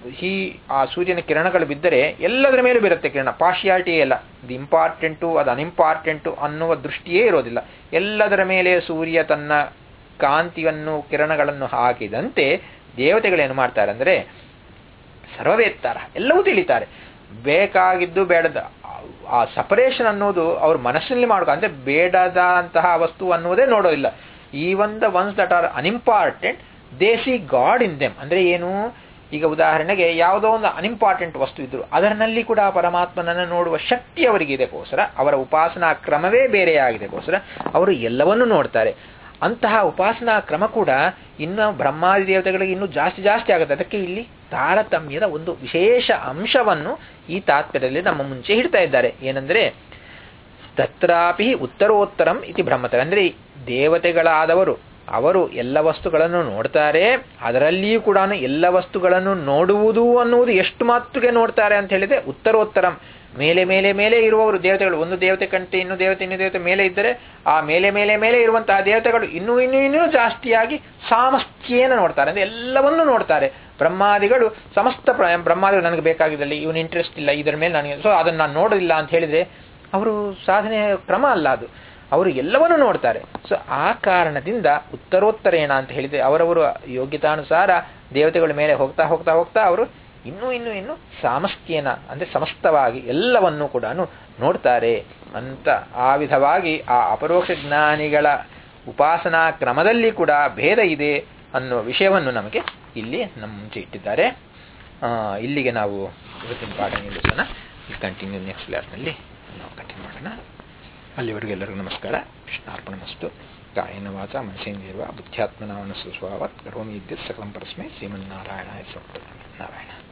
Speaker 1: ಈ ಆ ಸೂರ್ಯನ ಕಿರಣಗಳು ಬಿದ್ದರೆ ಎಲ್ಲದರ ಮೇಲೂ ಬೀರುತ್ತೆ ಕಿರಣ ಪಾರ್ಶಿಯಾಲಿಟಿಯೇ ಇಲ್ಲ ಅದು ಇಂಪಾರ್ಟೆಂಟು ಅದು ಅನ್ಇಂಪಾರ್ಟೆಂಟು ಅನ್ನುವ ದೃಷ್ಟಿಯೇ ಇರೋದಿಲ್ಲ ಎಲ್ಲದರ ಮೇಲೆ ಸೂರ್ಯ ತನ್ನ ಕಾಂತಿಯನ್ನು ಕಿರಣಗಳನ್ನು ಹಾಕಿದಂತೆ ದೇವತೆಗಳೇನು ಮಾಡ್ತಾರೆ ಅಂದರೆ ಸರ್ವವೇತ್ತಾರ ಎಲ್ಲವೂ ತಿಳಿತಾರೆ ಬೇಕಾಗಿದ್ದು ಬೇಡದ ಆ ಸಪರೇಷನ್ ಅನ್ನೋದು ಅವ್ರ ಮನಸ್ಸಿನಲ್ಲಿ ಮಾಡ್ಕೊ ಅಂದರೆ ಬೇಡದಂತಹ ವಸ್ತು ಅನ್ನೋದೇ ನೋಡೋದಿಲ್ಲ even the ones that are unimportant they see God in them ಅಂದರೆ ಏನು ಈಗ ಉದಾಹರಣೆಗೆ ಯಾವುದೋ ಒಂದು ಅನ್ಇಂಪಾರ್ಟೆಂಟ್ ವಸ್ತು ಇದ್ರು ಅದರಲ್ಲಿ ಕೂಡ ಪರಮಾತ್ಮನನ್ನು ನೋಡುವ ಶಕ್ತಿ ಅವರಿಗೆ ಇದಕ್ಕೋಸ್ಕರ ಅವರ ಉಪಾಸನಾ ಕ್ರಮವೇ ಬೇರೆಯಾಗಿದೆಗೋಸ್ಕರ ಅವರು ಎಲ್ಲವನ್ನೂ ನೋಡ್ತಾರೆ ಅಂತಹ ಉಪಾಸನಾ ಕ್ರಮ ಕೂಡ ಇನ್ನು ಬ್ರಹ್ಮಾದಿ ದೇವತೆಗಳಿಗೆ ಇನ್ನೂ ಜಾಸ್ತಿ ಜಾಸ್ತಿ ಆಗುತ್ತೆ ಅದಕ್ಕೆ ಇಲ್ಲಿ ತಾರತಮ್ಯದ ಒಂದು ವಿಶೇಷ ಅಂಶವನ್ನು ಈ ತಾತ್ಪರ್ಯದಲ್ಲಿ ನಮ್ಮ ಮುಂಚೆ ಹಿಡ್ತಾ ಇದ್ದಾರೆ ಏನಂದ್ರೆ ತತ್ರಾಪಿ ಉತ್ತರೋತ್ತರಂ ಇತಿ ಬ್ರಹ್ಮತರ ಅಂದರೆ ದೇವತೆಗಳಾದವರು ಅವರು ಎಲ್ಲ ವಸ್ತುಗಳನ್ನು ನೋಡ್ತಾರೆ ಅದರಲ್ಲಿಯೂ ಕೂಡ ಎಲ್ಲ ವಸ್ತುಗಳನ್ನು ನೋಡುವುದು ಅನ್ನುವುದು ಎಷ್ಟು ಮಾತ್ರಕ್ಕೆ ನೋಡ್ತಾರೆ ಅಂತ ಹೇಳಿದ್ರೆ ಉತ್ತರೋತ್ತರಂ ಮೇಲೆ ಮೇಲೆ ಮೇಲೆ ಇರುವವರು ದೇವತೆಗಳು ಒಂದು ದೇವತೆ ಕಂటే ಇನ್ನು ದೇವತೆ ಇನ್ನು ದೇವತೆ ಮೇಲೆ ಇದ್ದರೆ ಆ ಮೇಲೆ ಮೇಲೆ ಮೇಲೆ ಇರುವಂತಹ ದೇವತೆಗಳು ಇನ್ನೂ ಇನ್ನೂ ಇನ್ನೂ ಜಾಸ್ತಿಯಾಗಿ ಸಾಮಸ್ಥ್ಯೇನ ನೋಡ್ತಾರೆ ಅಂದ್ರೆ ಎಲ್ಲವನ್ನೂ ನೋಡ್ತಾರೆ ಬ್ರಹ್ಮಾದಿಗಳು ಸಮಸ್ತ ಬ್ರಹ್ಮಾದಿಗಳು ನನಗೆ ಬೇಕಾಗಿದ್ದಲ್ಲಿ ಇವನು ಇಂಟ್ರೆಸ್ಟ್ ಇಲ್ಲ ಇದರ ಮೇಲೆ ನನಗೆ ಸೊ ಅದನ್ನು ನಾನು ನೋಡೋದಿಲ್ಲ ಅಂತ ಹೇಳಿದ್ರೆ ಅವರು ಸಾಧನೆಯ ಕ್ರಮ ಅಲ್ಲ ಅದು ಅವರು ಎಲ್ಲವನ್ನೂ ನೋಡ್ತಾರೆ ಸೊ ಆ ಕಾರಣದಿಂದ ಉತ್ತರೋತ್ತರೇಣ ಅಂತ ಹೇಳಿದ್ರೆ ಅವರವರು ಯೋಗ್ಯತಾನುಸಾರ ದೇವತೆಗಳ ಮೇಲೆ ಹೋಗ್ತಾ ಹೋಗ್ತಾ ಹೋಗ್ತಾ ಅವರು ಇನ್ನೂ ಇನ್ನೂ ಇನ್ನೂ ಸಾಮಸ್ಥ್ಯೇನ ಅಂದರೆ ಸಮಸ್ತವಾಗಿ ಎಲ್ಲವನ್ನೂ ಕೂಡ ನೋಡ್ತಾರೆ ಅಂತ ಆ ವಿಧವಾಗಿ ಆ ಅಪರೋಕ್ಷ ಜ್ಞಾನಿಗಳ ಉಪಾಸನಾ ಕ್ರಮದಲ್ಲಿ ಕೂಡ ಭೇದ ಇದೆ ಅನ್ನೋ ವಿಷಯವನ್ನು ನಮಗೆ ಇಲ್ಲಿ ನಮ್ಮ ಮುಂಚೆ ಇಟ್ಟಿದ್ದಾರೆ ಇಲ್ಲಿಗೆ ನಾವು ಇವತ್ತಿನ ಪಾಠ ನಿಲ್ಲಿಸೋಣ ಕಂಟಿನ್ಯೂ ನೆಕ್ಸ್ಟ್ ಕ್ಲಾಸ್ನಲ್ಲಿ ನಾವು ಕಂಟಿನ್ಯೂ ಮಾಡೋಣ ಅಲ್ಲಿವರೆಗೂ ಎಲ್ಲರಿಗೂ ನಮಸ್ಕಾರ ಕೃಷ್ಣಾರ್ಪಣ ಮಸ್ತು ಕಾಯನ ವಾಚ ಮನಸೇಂದ್ರಿಯರ್ವ ಬುದ್ಧ್ಯಾತ್ಮನಾವನ ಸುಸ್ವಾವತ್ ಕರೋಮಿ ಇದ್ದಿತ್ ಸಕಲಂ ಪರಸ್ಮೈ ಶ್ರೀಮನ್ನಾರಾಯಣ ನಾರಾಯಣ